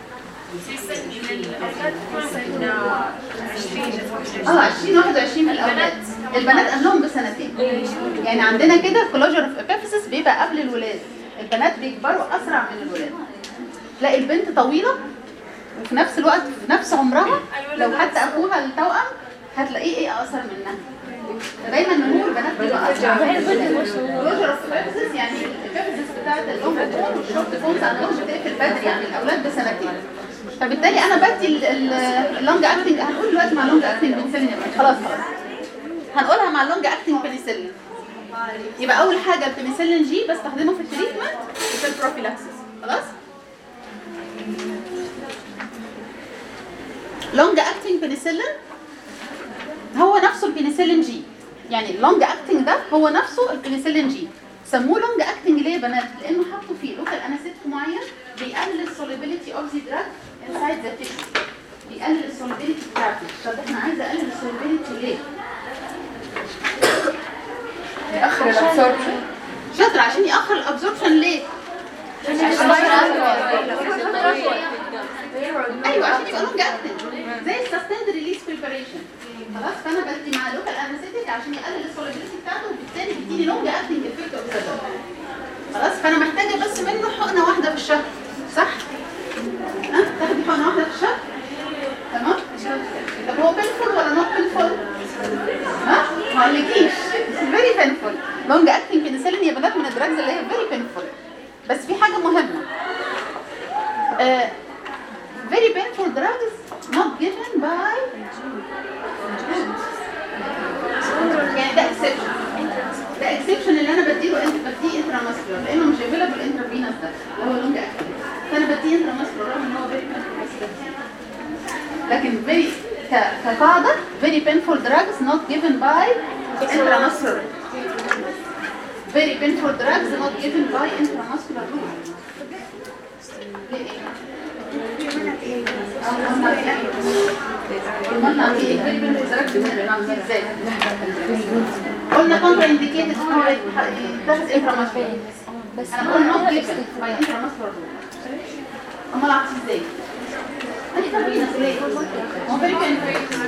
اه 20 21 من الاولاد البنات قبلهم بسنتين يعني عندنا كده كلوجر اوف ابيفيسس بيبقى قبل الولاد البنات بيكبروا اسرع من الولاد تلاقي البنت طويله وفي نفس الوقت في نفس عمرها لو حتى اخوها التوأم هتلاقيه ايه اقصر منها دايما نمو البنات بيبقى اسرع من الولاد كلوجر اوف ابيفيسس يعني الابيفيسس بتاعت اللونج بون والشورت بونز عندهم بتقفل بدري يعني الاولاد بسنتين فبالتالي انا بدي اللونج اكتنج هنقول دلوقتي مع اللونج اكتنج بنسلين خلاص خلاص هنقولها مع اللونج اكتنج بنسلين يبقى اول حاجه البنسلين جي بستخدمه في التريتمنت وفي البروفيلاكسس خلاص لونج اكتنج بنسلين هو نفسه البنسلين جي يعني اللونج اكتنج ده هو نفسه البنسلين جي سموه لونج اكتنج ليه يا بنات لانه حطوا فيه لوكال انستيك معين بيقلل السوليبيليتي اوف ذا دراج انسايد ذا تيشو بيقلل السوليبيليتي بتاعته طب احنا عايزه اقلل السوليبيليتي ليه يأخر الابسوربشن شاطر عشان ياخر الابزوربشن ليه ايوه عشان يبقى لونج اكتنج زي السستند ريليس بريباريشن خلاص فانا بدي مع لوكال انستيك عشان يقلل السوليبيليتي بتاعته وبالتالي بيديني لونج اكتنج افكت اوف ذا خلاص فانا محتاجه بس منه حقنه واحده في الشهر صح؟ ها تاخدي حقنه واحده في الشهر تمام؟ طب هو بينفول ولا نوت بينفول؟ ها؟ ما اقولكيش فيري بينفول لونج اكتنج بنسلين يا بنات من الدراجز اللي هي فيري بينفول بس في حاجه مهمه آه very painful drugs not given by يعني ده exception ده exception اللي انا بديله انت بديه انتراماسكولار لانه مش available انترافينوس ده اللي هو لونج اكتنج فانا بديه انتراماسكولار رغم ان هو very painful بس ده. لكن very ك- كقاعده very painful drugs not given by intramuscular very painful drugs not given by intramuscular route ليه؟ قلنا في very painful drugs بنعمل ازاي؟ قلنا كونترا انديكيتد ان هو يتاخد انتراماسكولار بس انا بقول نوت جيفن باي انتراماسكولار روت امال عكس ازاي؟ انت فينا ليه؟ هو very painful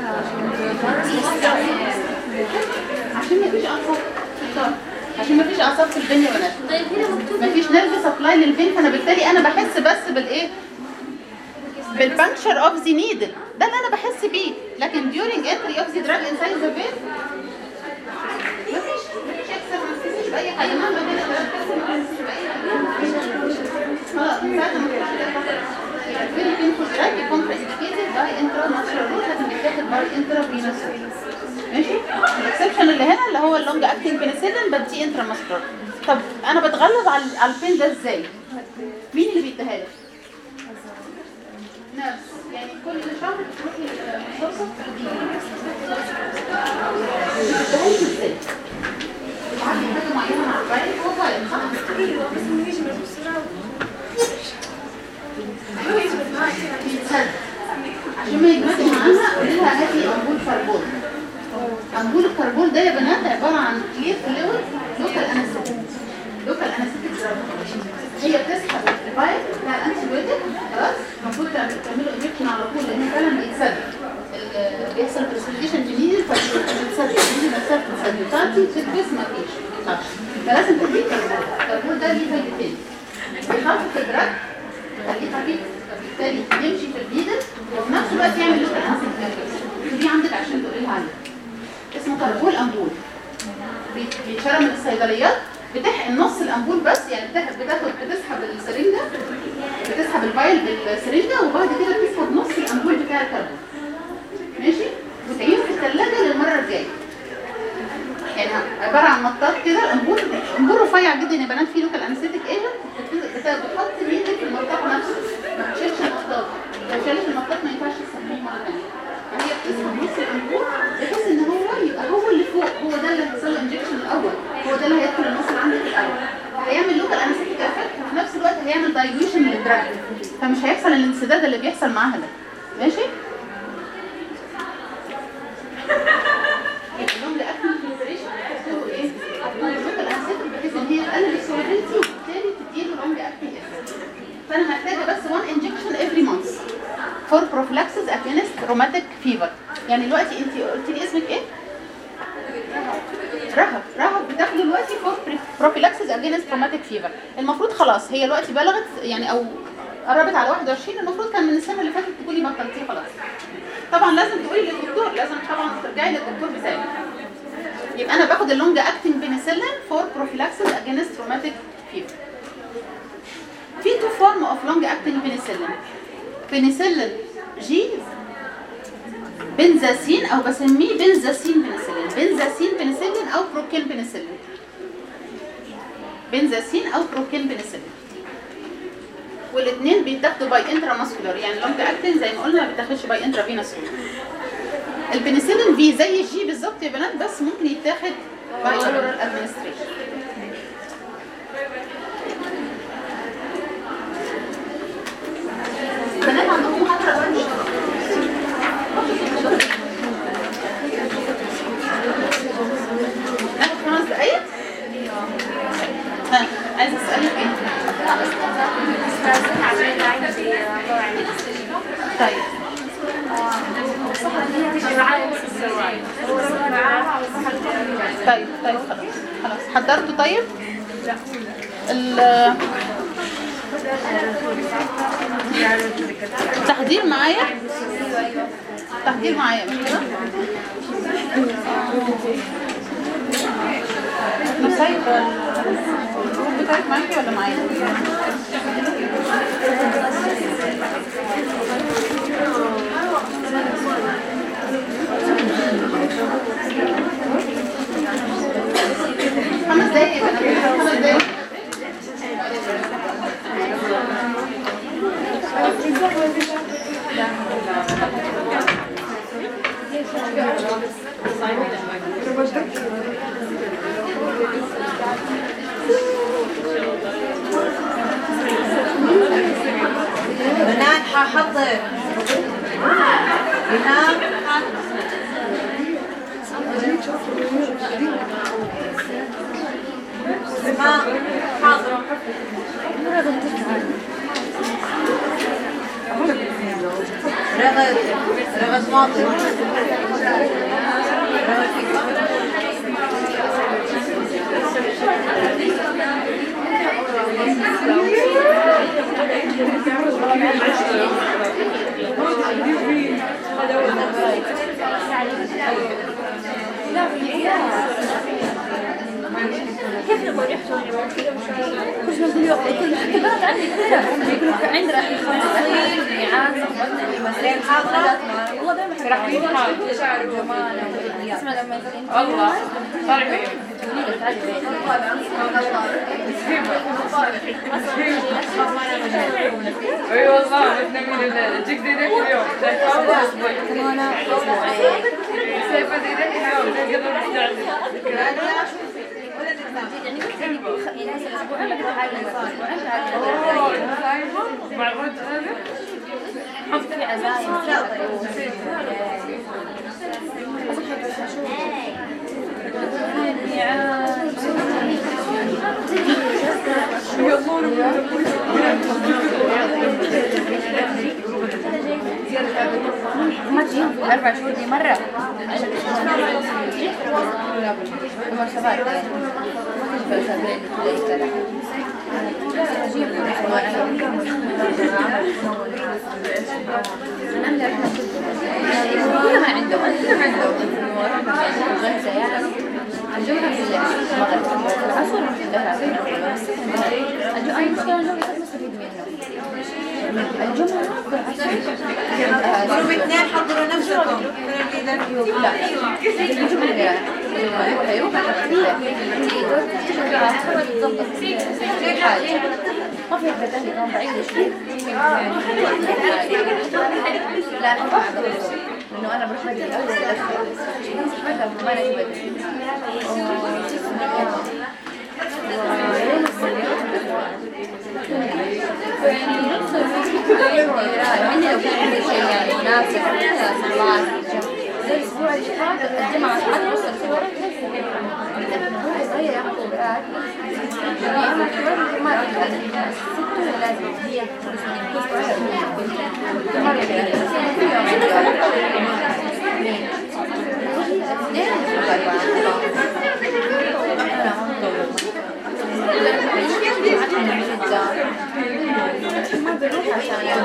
عشان مفيش اعصاب في الظهر عشان مفيش اعصاب في البين يا بنات طيب هنا مكتوب مفيش نيرف سبلاي للفين فانا بالتالي انا بحس بس بالايه بالبانكشر اوف ذا نيدل ده اللي انا بحس بيه لكن during entry of the drug inside the vein مفيش مفيش اكسر ما تحسش باي حاجه مهما كان الدرج بس ما تحسش باي حاجه خلاص من ساعه ما تخش very painful drug يكون indicated by intramuscular route لكن بيتاخد by intravenous route ماشي الاكسبشن اللي هنا اللي هو اللونج اكتنج بنسلين بدي انتراماسكولار طب انا بتغلب على على البين ده ازاي مين اللي بيديها لك نفس يعني كل شهر بتروحي للمستوصف بتديها لك ازاي بتعدي حاجه معينه مع الفايل هو فايل صح بس انه يجمع بسرعة بيتسد عشان ما يجمعش معاها قولي لها هاتي امبول كربون امبول الكربون ده يا بنات عباره عن كلير فلويد لوكال انستيك لوكال انستيك هي بتسحب الفايل بتاع الانتيبيوتيك خلاص المفروض تعمل- تعملوا انجكشن على طول لان فعلا بيتسد ال- بيحصل بريسبيتيشن جديد فبيتسد جديد نفسها بتتسد بتاعتي تكبس ما فيش ما بيطلعش فلازم تديه كربون الكربون ده ليه فايدتين بيخفف الدرج يخليه خفيف فبالتالي يمشي في البيدل وفي نفس الوقت يعمل لوكال انسيد دي عندك عشان تقولي لها عليها اسمه كربول امبول بيت- بيتشرى من الصيدليات بتحقن نص الامبول بس يعني بتاخد بتاخد بتسحب السرنجه بتسحب الفايل بالسرنجه وبعد كده بتسحب نص الامبول بتاع الكربون ماشي وتعينه في الثلاجه للمره الجايه يعني عباره عن مطاط كده الامبول امبول رفيع جدا يا بنات فيه لوكال انستيك ايجنت بتحط ايدك في المطاط نفسه ما بتشيلش المطاط لو شالت المطاط ما ينفعش تستخدميه مره ثانيه فهي بتسحب نص الامبول بحيث ان هو يبقى هو اللي فوق هو ده اللي هيحصل له انجكشن الاول هو ده اللي هيدخل المصل عندك الاول هيعمل لوكال انستيك افكت وفي نفس الوقت هيعمل دايلوشن للدراج فمش هيحصل الانسداد اللي بيحصل معاها ده ماشي اللونج اكتنج بريبريشن بتحطه ايه؟ اللوكال انستيك بحيث ان هي تقلل السوليبيليتي وبالتالي تديله لونج اكتنج افكت فانا محتاجه بس 1 انجكشن افري مانث فور بروفلاكسس اجينست روماتيك فيفر يعني دلوقتي انت قلت لي اسمك ايه؟ رهب رهب بتاخده دلوقتي فور بروفيلاكسس اجينست روماتيك فيفر المفروض خلاص هي دلوقتي بلغت يعني او قربت على 21 المفروض كان من السنه اللي فاتت تقولي بطلتيه خلاص طبعا لازم تقولي للدكتور لازم طبعا ترجعي للدكتور بتاعك يبقى انا باخد اللونج اكتنج بنسلين فور بروفيلاكسس اجينست روماتيك فيفر في تو فورم اوف لونج اكتنج بنسلين بنسلين جي بنزاسين او بسميه بنزاسين بنسلين بنزاسين بنسلين او بروكين بنسلين بنزاسين او بروكين بنسلين والاثنين بيتاخدوا باي انترا ماسكولار يعني لونج اكتين زي ما قلنا ما بيتاخدش باي انترا فينوس البنسلين في زي الجي بالظبط يا بنات بس ممكن يتاخد باي اورال ادمنستريشن بنات عندكم محاضرة بقى إن شاء الله. ناخد خمس دقايق ها عايزة اسألك ايه؟ طيب طيب طيب خلاص خلاص حضرتوا طيب؟ ال تحضير معايا تحضير معايا مش كده؟ نصيب الجروب بتاعك معاكي ولا معايا؟ خمس دقايق يا بنات خمس دقايق بنات ححضر بنات سماء حاضرة رغد رغد ماطر الله طيب اي والله بتنمي تجيك زيدك اليوم سيفة زيدك اليوم تقدر تستعجل اوه صايبة مع الرد هذا حط في عزايم ما تجيهم في الأربع شهور دي مرة المرتبات ما تجي بالأسابيع كل ما عندهم كل ما عندهم غزة يعني الجمعة في المغرب العصر في الظهر الجمعة أي مشكلة الجمعة نستفيد منه الجمعة جروب اثنين حضروا نفسكم لا الجمعة اللي هيروح في حاجة ما في حاجة ثانية كان بعيد شوي لا أنا ما أعرف إنه أنا بروح بدري أول أدخل ما أنا بدري عندي لو كان عندي شيء يعني مناسب صلاة زي الأسبوع اللي فات الجمعة حتى وصل صورة صغير ياخذ قراءات أنا كبرت ما أقدر ست لازم هي ما بروح عشان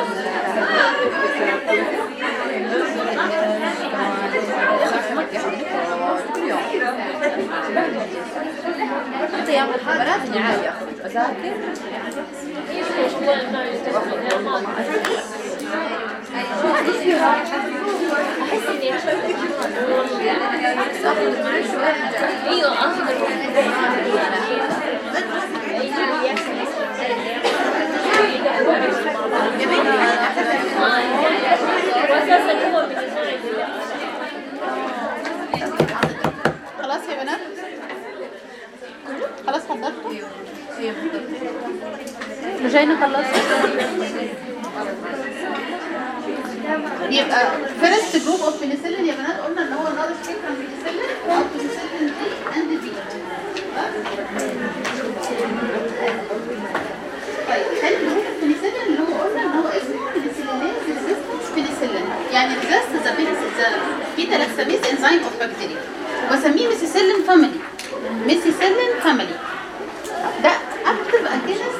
حتى يوم الحملات اني عادي اخرج اذاكر احس اني ايوه اخضر شاينا خلصت يبقى فيرست جروب اوف بنسلين يا بنات قلنا ان هو نار سبيكترم بنسلين او بنسلين دي اند بي طيب تاني جروب اوف بنسلين اللي هو قلنا ان هو اسمه بنسلينيز ريزيستنس بنسلين يعني ريزيست ذا بنسلين بيتا لاكساميز انزيم اوف بكتيريا وبسميه ميسيسيلين فاميلي ميسيسيلين فاميلي ده اكتف اجينست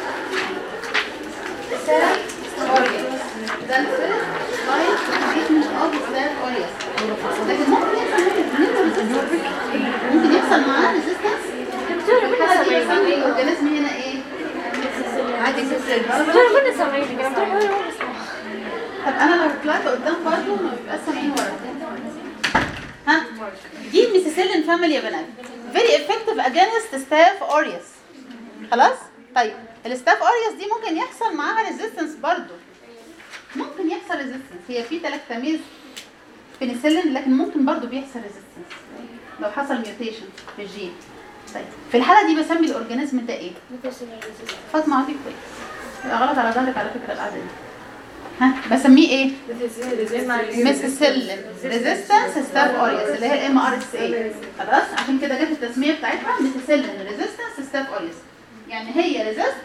ده الفرق لايك تريتمنت اوف ستاف اوريوس لكن ممكن يحصل ممكن يحصل معاه ريزيستنس حسب يسمي الاورجانيزم هنا ايه؟ عادي تفرق دكتورة كنا سامعينك انا دكتورة حلوة والله. طب انا لو طلعت قدام برضه ما بيبقاش سامعين ورا ها دي ميسيسيلين فاميلي يا بنات فيري افكتيف اجينست ستاف اوريوس خلاص طيب الستاف اوريوس دي ممكن يحصل معاها ريزيستنس برضه ممكن يحصل ريزيستنس هي في تلاكتاميز بنسلين لكن ممكن برضه بيحصل ريزيستنس لو حصل ميوتيشن في الجين طيب في الحاله دي بسمي الاورجانيزم ده ايه فاطمه عطيك كويس يبقى غلط على ظهرك على فكره القعده دي ها بسميه ايه ميسيسيلين ريزيستنس ستاف اوريوس اللي هي الام ار اس اي خلاص عشان كده جت التسميه بتاعتها ميسيسيلين ريزيستنس ستاف اوريوس يعني هي ريزيست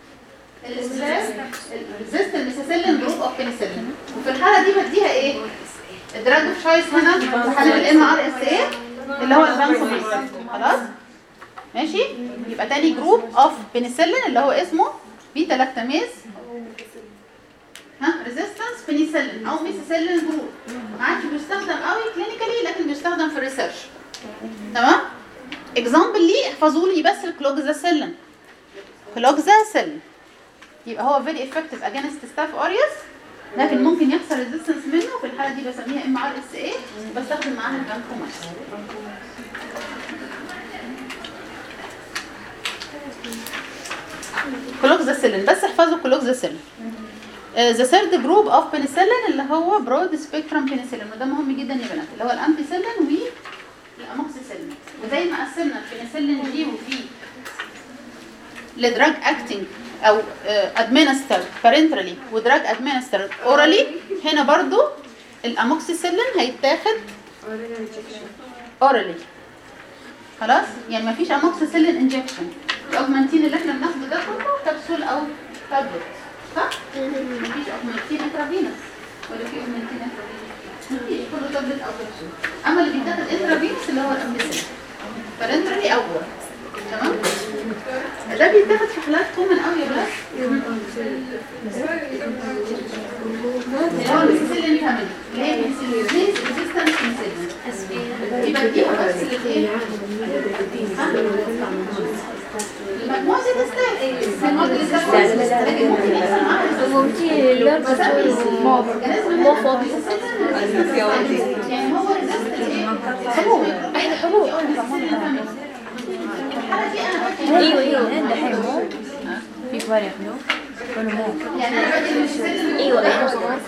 الريزيست الميسيسيلين جروب اوف بنسلين وفي الحاله دي بديها ايه الدراج اوف شايس هنا في حاله الام ار اس اي اللي هو الفانكوميسين خلاص ماشي يبقى تاني جروب اوف بنسلين اللي هو اسمه بيتا لاكتاميز ها ريزيستنس بنسلين او ميسيسيلين جروب ما عادش بيستخدم قوي كلينيكالي لكن بيستخدم في الريسيرش تمام اكزامبل ليه احفظوا لي بس الكلوكزاسيلين كلوكزاسيلين يبقى هو فيري افكتيف اجينست ستاف اوريوس لكن ممكن يحصل ريزيستنس منه في الحاله دي بسميها ام ار اس اي وبستخدم معاها الفانكومايسين كلوكزاسيلين بس احفظوا كلوكزاسيلين ذا ثيرد جروب اوف بنسلين اللي هو برود سبيكترم بنسلين وده مهم جدا يا بنات اللي هو الامبيسلين والاموكسيسلين وزي ما قسمنا البنسلين جي وفي لدراج اكتنج او ادمنستر بارنترالي ودراج ادمنستر اورالي هنا برضو الاموكسيسلين هيتاخد اورالي خلاص يعني مفيش اموكسيسلين انجكشن الاوجمانتين اللي احنا بناخده ده كله كبسول او تابلت صح مفيش اوجمانتين انترافينوس ولا في اوجمانتين انترافينوس مفيش كله تابلت او كبسول اما اللي بيتاخد انترافينوس اللي هو الامبيسلين بارنترالي او اورال تمام ده بيتاخد في حالات كومن قوي يا بلاش اللي هو الميسيسيلين فاميلي اللي هي ميسيسيلين ريزيستنس ميسيسيلين يبقى دي بس اللي ايه المجموعة دي تستاهل المجموعة دي تستاهل لكن ممكن يحصل معاها resistance. بسبب الأورجانيزم مو ده فاضي. resistance يعني هو resistant ايه؟ حبوب احنا حبوب الحالة دي انا بدي ايوه ايوه دحين مو في فرق نو ولا مو يعني انا بدي الميسيسيلين ايوه ايوه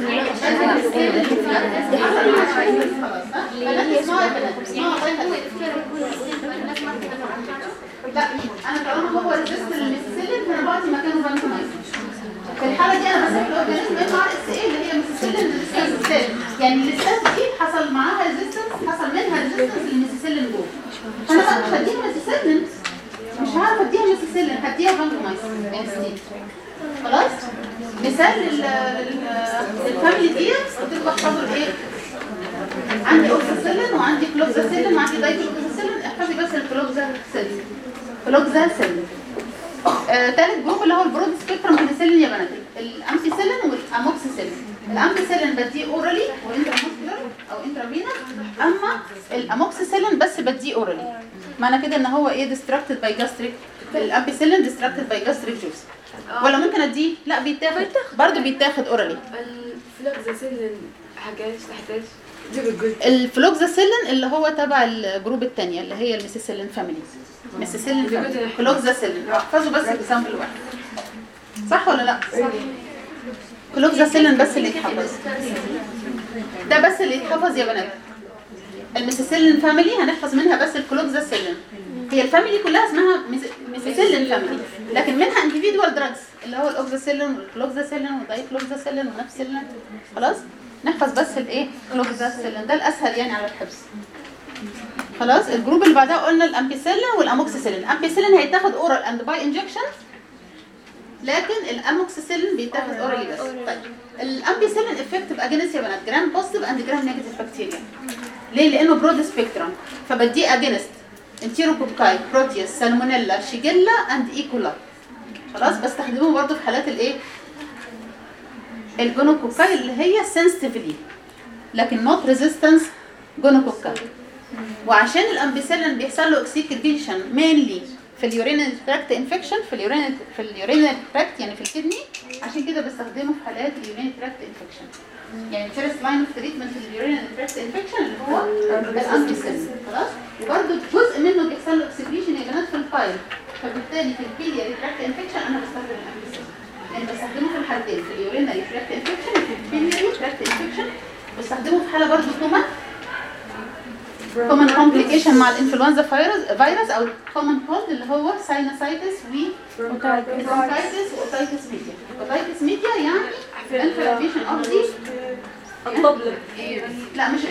لا انا طالما هو ريزيست للميسيسيلين فانا بعطي مكانه فانكومايسين في الحاله دي انا بسيب الاورجانيزم ام ار اس اي اللي هي ميسيسيلين ريزيستنس سيل يعني الستاف دي حصل معاها ريزيستنس حصل منها ريزيستنس للميسيسيلين جوه فانا بقى مش هديها ميسيسيلين مش هعرف اديها ميسيسيلين هديها فانكومايسين انستين خلاص مثال لل- لل- للفاميلي دي قلت لكم احفظوا ايه عندي اوكساسيلين وعندي كلوكساسيلين وعندي دايكلوكساسيلين احفظي بس الكلوكساسيلين كلوكساسيلين آه، تالت جروب اللي هو البرود سبيكترم بنسلين يا بنات الامبيسيلين والاموكسيسيلين الامبيسيلين بديه اورالي وانتراموسكولار او انترافينا اما الاموكسيسيلين بس بديه اورالي معنى كده ان هو ايه ديستراكتد باي جاستريك الامبيسيلين ديستراكتد باي جاستريك جوس ولا ممكن اديه لا بيتاخد برضه بيتاخد اورالي الفلوكساسيلين حاجات تحتاج جيب الجزء الفلوكزاسيلين اللي هو تبع الجروب الثانيه اللي هي الميسيسيلين فاميلي ميسيسيلين فاميلي فلوكزاسيلين احفظوا بس اكزامبل واحد صح ولا لا صح كلوكزاسيلين بس اللي يتحفظ ده بس اللي يتحفظ يا بنات الميسيسيلين فاميلي هنحفظ منها بس الكلوكزاسيلين هي الفاميلي كلها اسمها ميس- ميسيسيلين فاميلي لكن منها individual drugs اللي هو الاوكزاسيلين والكلوكزاسيلين والدايكلوكزاسيلين ونفسيلين خلاص نحفظ بس الايه كلوكزاسيلين ده الاسهل يعني على الحفظ خلاص الجروب اللي بعدها قلنا الامبيسيلين والاموكسيسيلين الامبيسيلين هيتاخد اورال اند باي انجكشن لكن الاموكسيسيلين بيتاخد اورالي بس طيب الامبيسيلين افكتيف اجينست يا بنات جرام بوزيتيف اند جرام نيجاتيف بكتيريا ليه لانه برود سبيكترم فبديه اجينست انتيروكوكاي بروتيوس سالمونيلا شيجيلا اند ايكولا خلاص بستخدمه برضه في حالات الايه الجونوكوكاي اللي هي سنسيتيفلي لكن نوت ريزيستنس جونوكوكاي وعشان الامبيسيلين بيحصل له اكسكريشن مينلي في اليورينال تراكت انفكشن في اليورينال في اليورينال تراكت يعني في الكدني عشان كده بستخدمه في حالات اليورينال تراكت انفكشن يعني فيرست لاين اوف تريتمنت لليورينال تراكت انفكشن اللي هو الامبيسيلين خلاص وبرده جزء منه بيحصل له اكسكريشن يا بنات في الفايل فبالتالي في البيلياري تراكت انفكشن انا بستخدم الامبيسيلين يعني بستخدمه في الحالتين في اليورينال تراكت انفكشن وفي البيلياري تراكت انفكشن بستخدمه في حاله برده كومن common complication مع الانفلونزا فيروس فيروس او common cold اللي هو ساينوسايتس و برونكايتس واوتايتس ميديا اوتايتس ميديا يعني inflammation of the لا مش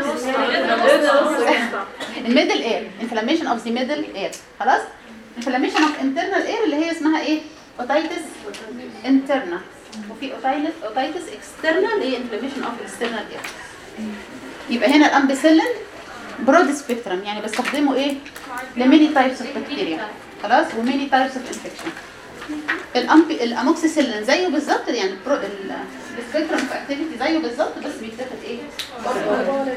الميدل اير inflammation of the middle air خلاص inflammation of internal air اللي هي اسمها ايه اوتايتس interna وفي اوتايتس اوتايتس external اللي هي inflammation of external air يبقى هنا الامبيسيلين برود سبيكترم يعني بستخدمه ايه لميني تايبس اوف بكتيريا خلاص وميني تايبس اوف انفكشن الامبي الاموكسيسيلين زيه بالظبط يعني برو ال- السبيكترم في اكتيفيتي زيه بالظبط بس بيتاخد ايه oral.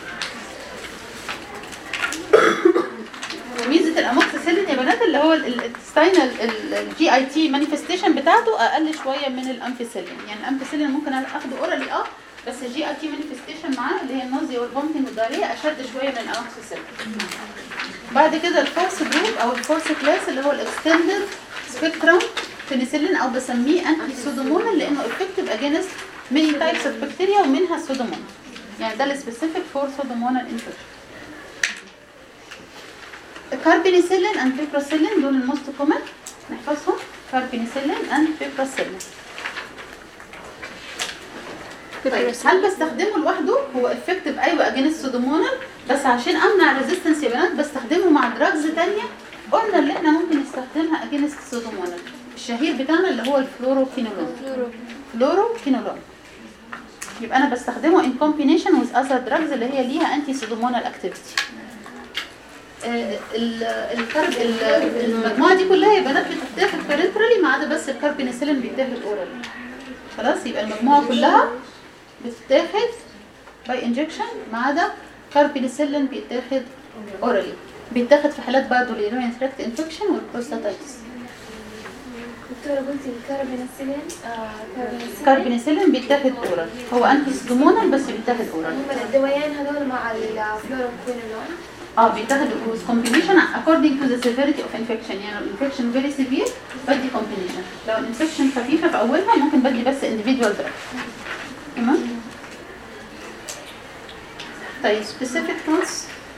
ميزه الاموكسيسيلين يا بنات اللي هو الستاينال الجي اي تي مانيفستيشن بتاعته اقل شويه من الامبيسيلين يعني الامبيسيلين ممكن اخده اورالي اه بس الجي اي تي مانيفستيشن معاه اللي هي النوزيا والبومتنج والداريه اشد شويه من الاموكسيسيلين بعد كده الفورس جروب او الفورس كلاس اللي هو الاكستندد سبيكترم بنسلين او بسميه انتي سودومونال لانه افكتيف اجينست ميني تايبس اوف بكتيريا ومنها السودومونال يعني ده السبيسيفيك فور سودومونال انفكشن الكاربينيسيلين اند بيبراسيلين دول الموست كومن نحفظهم كاربينيسيلين اند بيبراسيلين طيب هل بستخدمه لوحده هو افكتيف ايوه اجينست سودومونال بس عشان امنع ريزيستنس يا بنات بستخدمه مع دراجز تانية قلنا اللي احنا ممكن نستخدمها اجينست سودومونال الشهير بتاعنا اللي هو الفلوروكينولون فلوروكينولون يبقى انا بستخدمه in combination with other drugs اللي هي ليها انتي سودومونال اكتيفيتي الكرب ال- المجموعه دي كلها يا بنات بتتاخد بارنترالي ما عدا بس الكاربينيسيلين بيتاخد اورالي خلاص يبقى المجموعه كلها بتتاخد باي انجكشن ما عدا كاربينيسيلين بيتاخد اورالي بيتاخد في حالات برضه اليورين تراكت انفكشن والبروستاتايتس دكتورة قلتي الكاربينسلين آه كاربينسلين كاربينيسيلين بيتاخد اورال هو انتي سودومونال بس بيتاخد اورال هم الدوايين هذول مع الفلوروكوينولون اه بيتاخد with combination according to the severity of infection يعني لو infection very severe بدي combination لو الانفكشن خفيفة في أولها ممكن بدي بس individual drug تمام طيب specific notes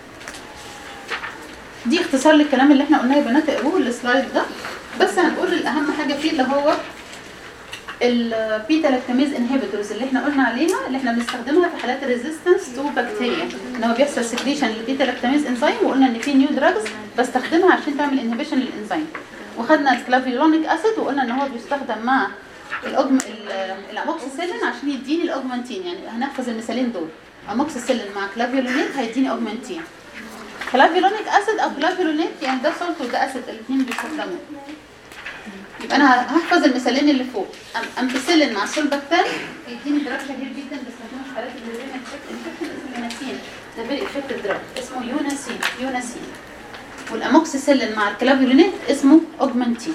دي اختصار للكلام اللي احنا قلناه يا بنات اقروه السلايد ده بس هنقول الأهم حاجة فيه اللي هو البيتا لاكتاميز انهبيتورز اللي احنا قلنا عليها اللي احنا بنستخدمها في حالات الريزيستنس تو بكتيريا ان هو بيحصل سكريشن للبيتا لاكتاميز انزيم وقلنا ان في نيو دراجز بستخدمها عشان تعمل انهبيشن للانزيم وخدنا الكلافيولونيك اسيد وقلنا ان هو بيستخدم مع الاوجم ال- الاموكسيسيلين عشان يديني الاوجمانتين يعني هنحفظ المثالين دول اموكسيسيلين مع كلافيولونيك هيديني اوجمانتين كلافيولونيك اسيد او كلافيولونيك يعني ده سولت وده اسيد الاثنين بيستخدموا يبقى انا هحفظ المثالين اللي فوق أم- امبيسيلين مع سولباكتان يديني دراج شهير جدا بستخدمه في حالات اليورين انفكشن اسمه يوناسين ده فيري افكتيف دراج اسمه يوناسين يوناسين والاموكسيسيلين مع الكلافيولينيت اسمه اوجمانتين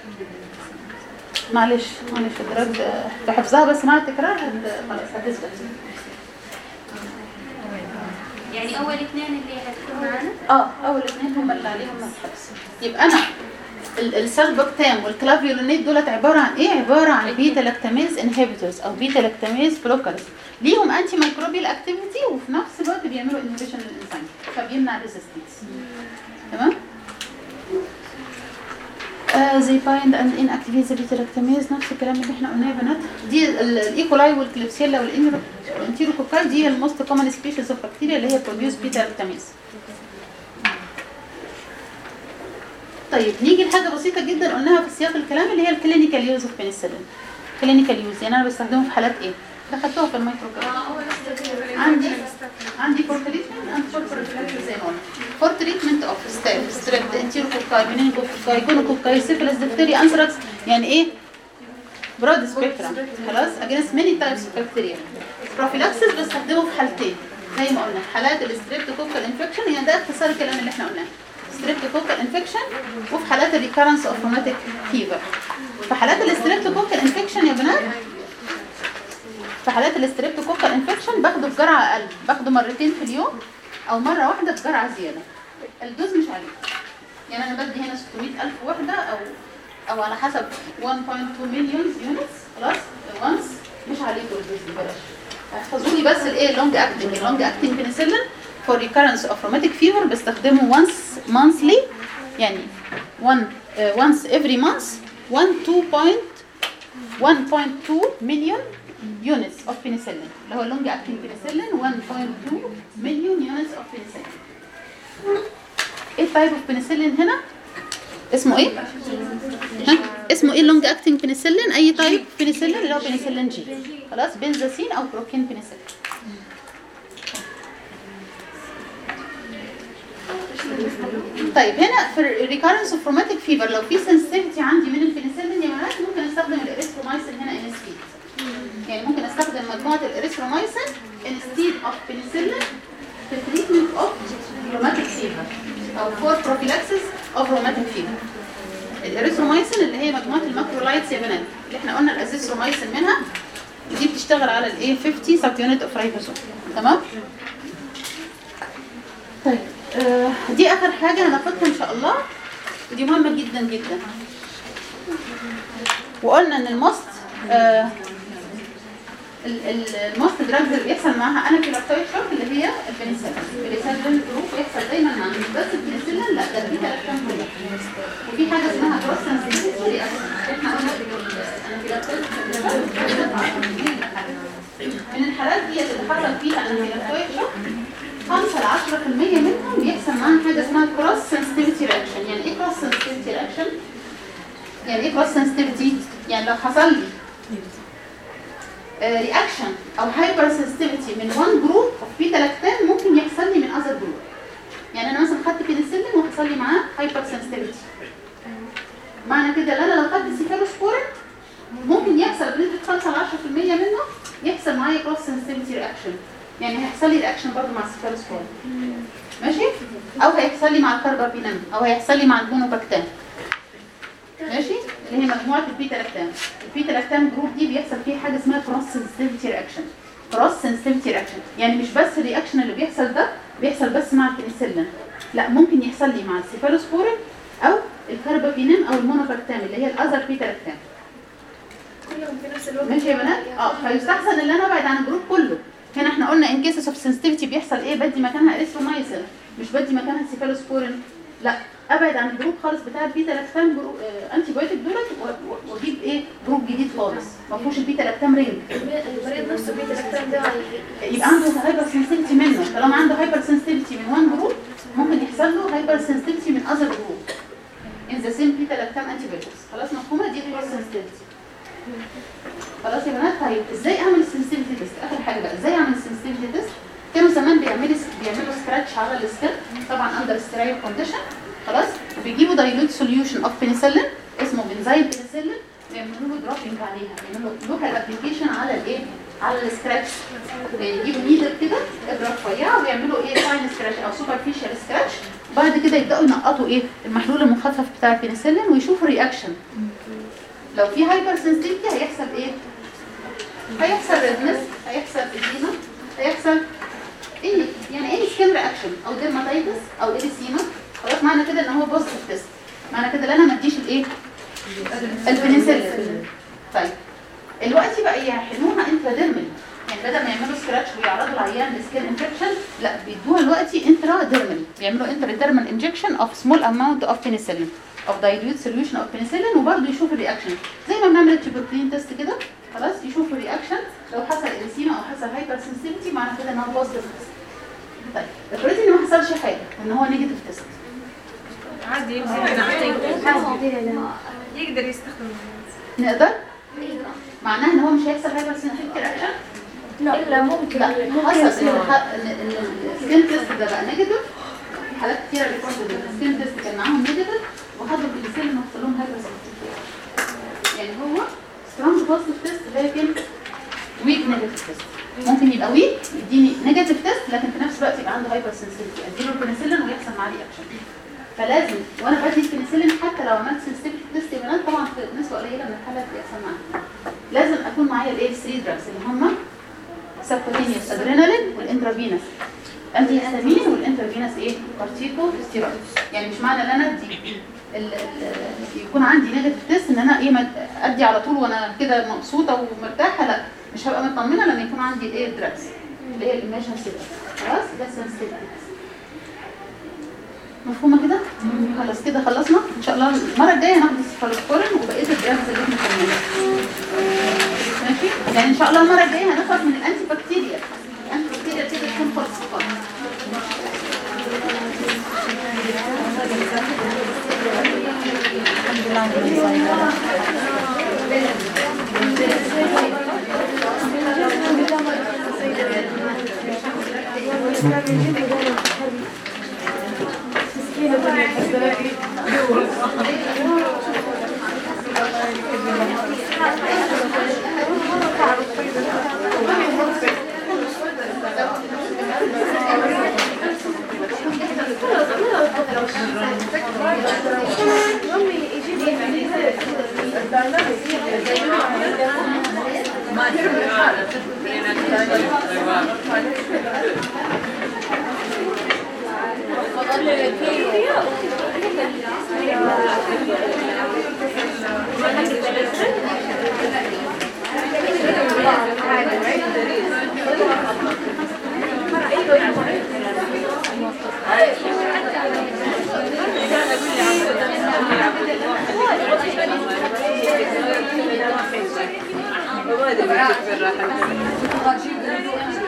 معلش معلش الدراج ده بحفظها بس مع التكرار هت- خلاص هتثبت يعني اول اثنين اللي هتكون معانا اه اول اثنين هم اللي عليهم الحبس يبقى انا ال- السلبكتام والكلافيولينيت دولت عباره عن ايه عباره عن بيتا لاكتاميز انهبيتورز او بيتا لاكتاميز بلوكرز ليهم انتي مايكروبيال اكتيفيتي وفي نفس الوقت بيعملوا انهبيشن للانزيم فبيمنع ريزيستنس تمام زي بايند اند ان اكتيفيز بيتراكتاميز نفس الكلام اللي احنا قلناه يا بنات دي ال- الايكولاي والكليبسيلا والانتيروكوكاي دي الموست كومن سبيشيز اوف بكتيريا اللي هي بروديوس بيتراكتاميز طيب نيجي لحاجه بسيطه جدا قلناها في سياق الكلام اللي هي الكلينيكال يوز اوف بنسلين كلينيكال يوز يعني انا بستخدمه في حالات ايه؟ ده خدتوها في الميكروجرام عندي عندي فور تريتمنت اند فور بروفيلاكسيس زي ما قلنا فور تريتمنت اوف ستاب ستريب انتيروكوكاي منينجوكوكاي جونوكوكاي سيفيلس ديفتيريا انثراكس يعني ايه برود سبيكترم خلاص اجينست ماني تايبس اوف بكتيريا بروفيلاكسيس بستخدمه في حالتين زي ما قلنا حالات الستريبتوكوكال انفكشن يعني ده اختصار الكلام اللي احنا قلناه ستريبتوكوكال انفكشن وفي حالات الريكارنس اوف روماتيك فيفر في حالات الستريبتوكوكال انفكشن يا بنات في حالات الستريبتوكوكال انفكشن باخده بجرعه اقل باخده مرتين في اليوم او مره واحده بجرعه زياده الدوز مش عالي يعني انا بدي هنا 600000 وحده او او على حسب 1.2 مليون يونتس خلاص وانس مش عليكم الدوز دي بلاش احفظوا لي بس الايه اللونج اكتنج اللونج اكتنج بنسلين فور ريكارنس اوف روماتيك فيفر بستخدمه وانس مانثلي يعني 1 وانس افري مانث 1 2. 1.2 مليون يونتس اوف بنسلين اللي هو اللونج اكتنج بنسلين 1.2 مليون يونتس اوف بنسلين ايه التايب اوف بنسلين هنا اسمه ايه ها اسمه ايه اللونج اكتنج بنسلين اي تايب بنسلين اللي هو بنسلين جي خلاص بنزاسين او بروكين بنسلين طيب هنا في الريكارنس اوف روماتيك فيفر لو في سنسيتيفيتي عندي من البنسلين يا بنات ممكن استخدم الاريثرومايسين هنا انستيد يعني ممكن استخدم مجموعه الاريثرومايسين انستيد اوف بنسلين في تريتمنت اوف روماتيك فيفر او فور بروفيلاكسيس اوف روماتيك فيفر الاريثرومايسين اللي هي مجموعه الماكرولايتس يا بنات اللي احنا قلنا الازيثرومايسين منها دي بتشتغل على الايه 50 سب يونت اوف رايبوزوم تمام طيب آه دي اخر حاجه هناخدها ان شاء الله ودي مهمه جدا جدا وقلنا ان الموست آه الموست دراجز اللي بيحصل معاها انافيلاكتويد شوك اللي هي البنسلين البنسلين جروب بيحصل دايما مع مش بس البنسلين لا ده في ثلاث كام وفي حاجه اسمها كروس سنسيتيفيتي احنا قلنا من الحالات دي اللي حصل فيها انافيلاكتويد شوك 5 ل 10% منهم بيحصل معاها حاجه اسمها كروس سنسيتيفيتي رياكشن يعني ايه كروس سنسيتيفيتي رياكشن يعني ايه كروس سنسيتيفيتي يعني لو حصل لي رياكشن او هايبر سنسيتيفيتي من وان جروب اوف بيتا لاكتام ممكن يحصل لي من اذر جروب يعني انا مثلا خدت بنسلين وحصل لي معاه هايبر سنسيتيفيتي معنى كده ان انا لو خدت سيفالوسبورين ممكن يحصل بنسبه 5 ل 10% منه يحصل معايا كروس سنسيتيفيتي رياكشن يعني هيحصل لي رياكشن برضه مع السيفالوسبورين ماشي او هيحصل لي مع الكربابينام او هيحصل لي مع البونوباكتام ماشي اللي هي مجموعه البيتا لاكتام البيتا لاكتام جروب دي بيحصل فيه حاجه اسمها كروس سنسيتيفيتي رياكشن كروس سنسيتيفيتي رياكشن يعني مش بس الرياكشن اللي بيحصل ده بيحصل بس مع البنسلين لا ممكن يحصل لي مع السيفالوسبورين او الكربابينام او المونوباكتام اللي هي الاذر بيتا لاكتام كلهم في نفس الوقت ماشي يا بنات اه فيستحسن ان انا ابعد عن الجروب كله هنا احنا قلنا ان كيسز اوف سنسيتيفيتي بيحصل ايه بدي مكانها اريثرومايسين مش بدي مكانها سيفالوسبورين لا ابعد عن الجروب خالص بتاع البيتا لاكتام جروب آه انتي بايوتيك دولت و- و- واجيب ايه جروب جديد خالص ما فيهوش البيتا لاكتام رينج المريض نفسه بيتا لاكتام ده يبقى عنده هايبر سنسيتيفيتي منه طالما عنده هايبر سنسيتيفيتي من وان جروب ممكن يحصل له هايبر سنسيتيفيتي من اذر جروب ان ذا سيم بيتا لاكتام انتي بايوتكس خلاص مفهومه دي كروس سنسيتيفيتي خلاص يا بنات طيب ازاي اعمل السنسيتيفيتي تيست اخر حاجه بقى ازاي اعمل السنسيتيفيتي تيست كانوا زمان بيعملوا بيعملوا سكراتش على السكن طبعا اندر سترايل كونديشن خلاص بيجيبوا دايلوت سوليوشن اوف بنسلين اسمه بنزايل بنسلين ويعملوا له دروبنج عليها يعملوا لوكال ابلكيشن على الايه على السكراتش يجيبوا نيدل كده ابره رفيعه ويعملوا ايه فاين سكراتش او سوبرفيشال سكراتش بعد كده يبداوا ينقطوا ايه المحلول المخفف بتاع البنسلين ويشوفوا رياكشن لو في هايبر سنسيتيفيتي هيحصل ايه هيحصل ريدنس هيحصل اديما هيحصل ايه يعني ايه سكين رياكشن او ديرماتايتس او اريسيما خلاص معنى كده ان هو بوزيتيف تيست معنى كده ان انا ما اديش الايه البنسلين طيب الوقت بقى يحلوها انتراديرمال يعني بدل ما يعملوا سكراتش ويعرضوا العيان لسكين انفكشن لا بيدوها دلوقتي انترا ديرمال بيعملوا انترا ديرمال انجكشن اوف سمول اماونت اوف بنسلين of dilute solution of penicillin وبرده يشوف الرياكشن زي ما بنعمل التيوبركلين تيست كده خلاص يشوف الرياكشن لو حصل اريسيما او حصل هايبر سنسيتيفيتي معنى كده ان هو بوزيتيف طيب افرضي ان ما حصلش حاجه ان هو نيجاتيف تيست عادي يمكن يقدر يستخدم نقدر معناها ان هو مش هيحصل هايبر سنسيتيفيتي رياكشن الا ممكن لا حصل ان الح- ان إن السكين تيست ده بقى نيجاتيف حالات كتيره ريكورد السكين تيست كان معاهم نيجاتيف وخدوا البنسلين وحصل لهم هايبر يعني هو سترونج بوزيتيف تيست لكن ويك نيجاتيف تيست ممكن يبقى ويك يديني نيجاتيف تيست لكن في نفس الوقت يبقى عنده هايبر سنسيتيفيتي اديله البنسلين ويحصل معاه رياكشن فلازم وانا بدي البنسلين حتى لو عملت سنسيتيفيتي تيست يا بنات طبعا في نسبه قليله من الحالات بيحصل معاها لازم اكون معايا الايه 3 دراجز اللي هم سبكوتينيوس ادرينالين والانترافينوس انتي هيستامين والانترافينوس ايه كورتيكو ستيرويد يعني مش معنى ان انا ادي ال- ال- يكون عندي نيجاتيف تيست ان انا ايه ما ادي على طول وانا كده مبسوطه ومرتاحه لا مش هبقى مطمنه لما يكون عندي الايه الدراجز اللي هي الايمرجنسي خلاص ده سنسيتيف مفهومه كده خلاص كده خلصنا ان شاء الله المره الجايه هناخد السفالوسبورين وبقيه الدراجز اللي احنا خدناها ماشي يعني ان شاء الله المره الجايه هناخد من الانتي بكتيريا الانتي بكتيريا كده تكون خلصت خالص الحمد لله عندي صايرة ما ادري كيف الراحه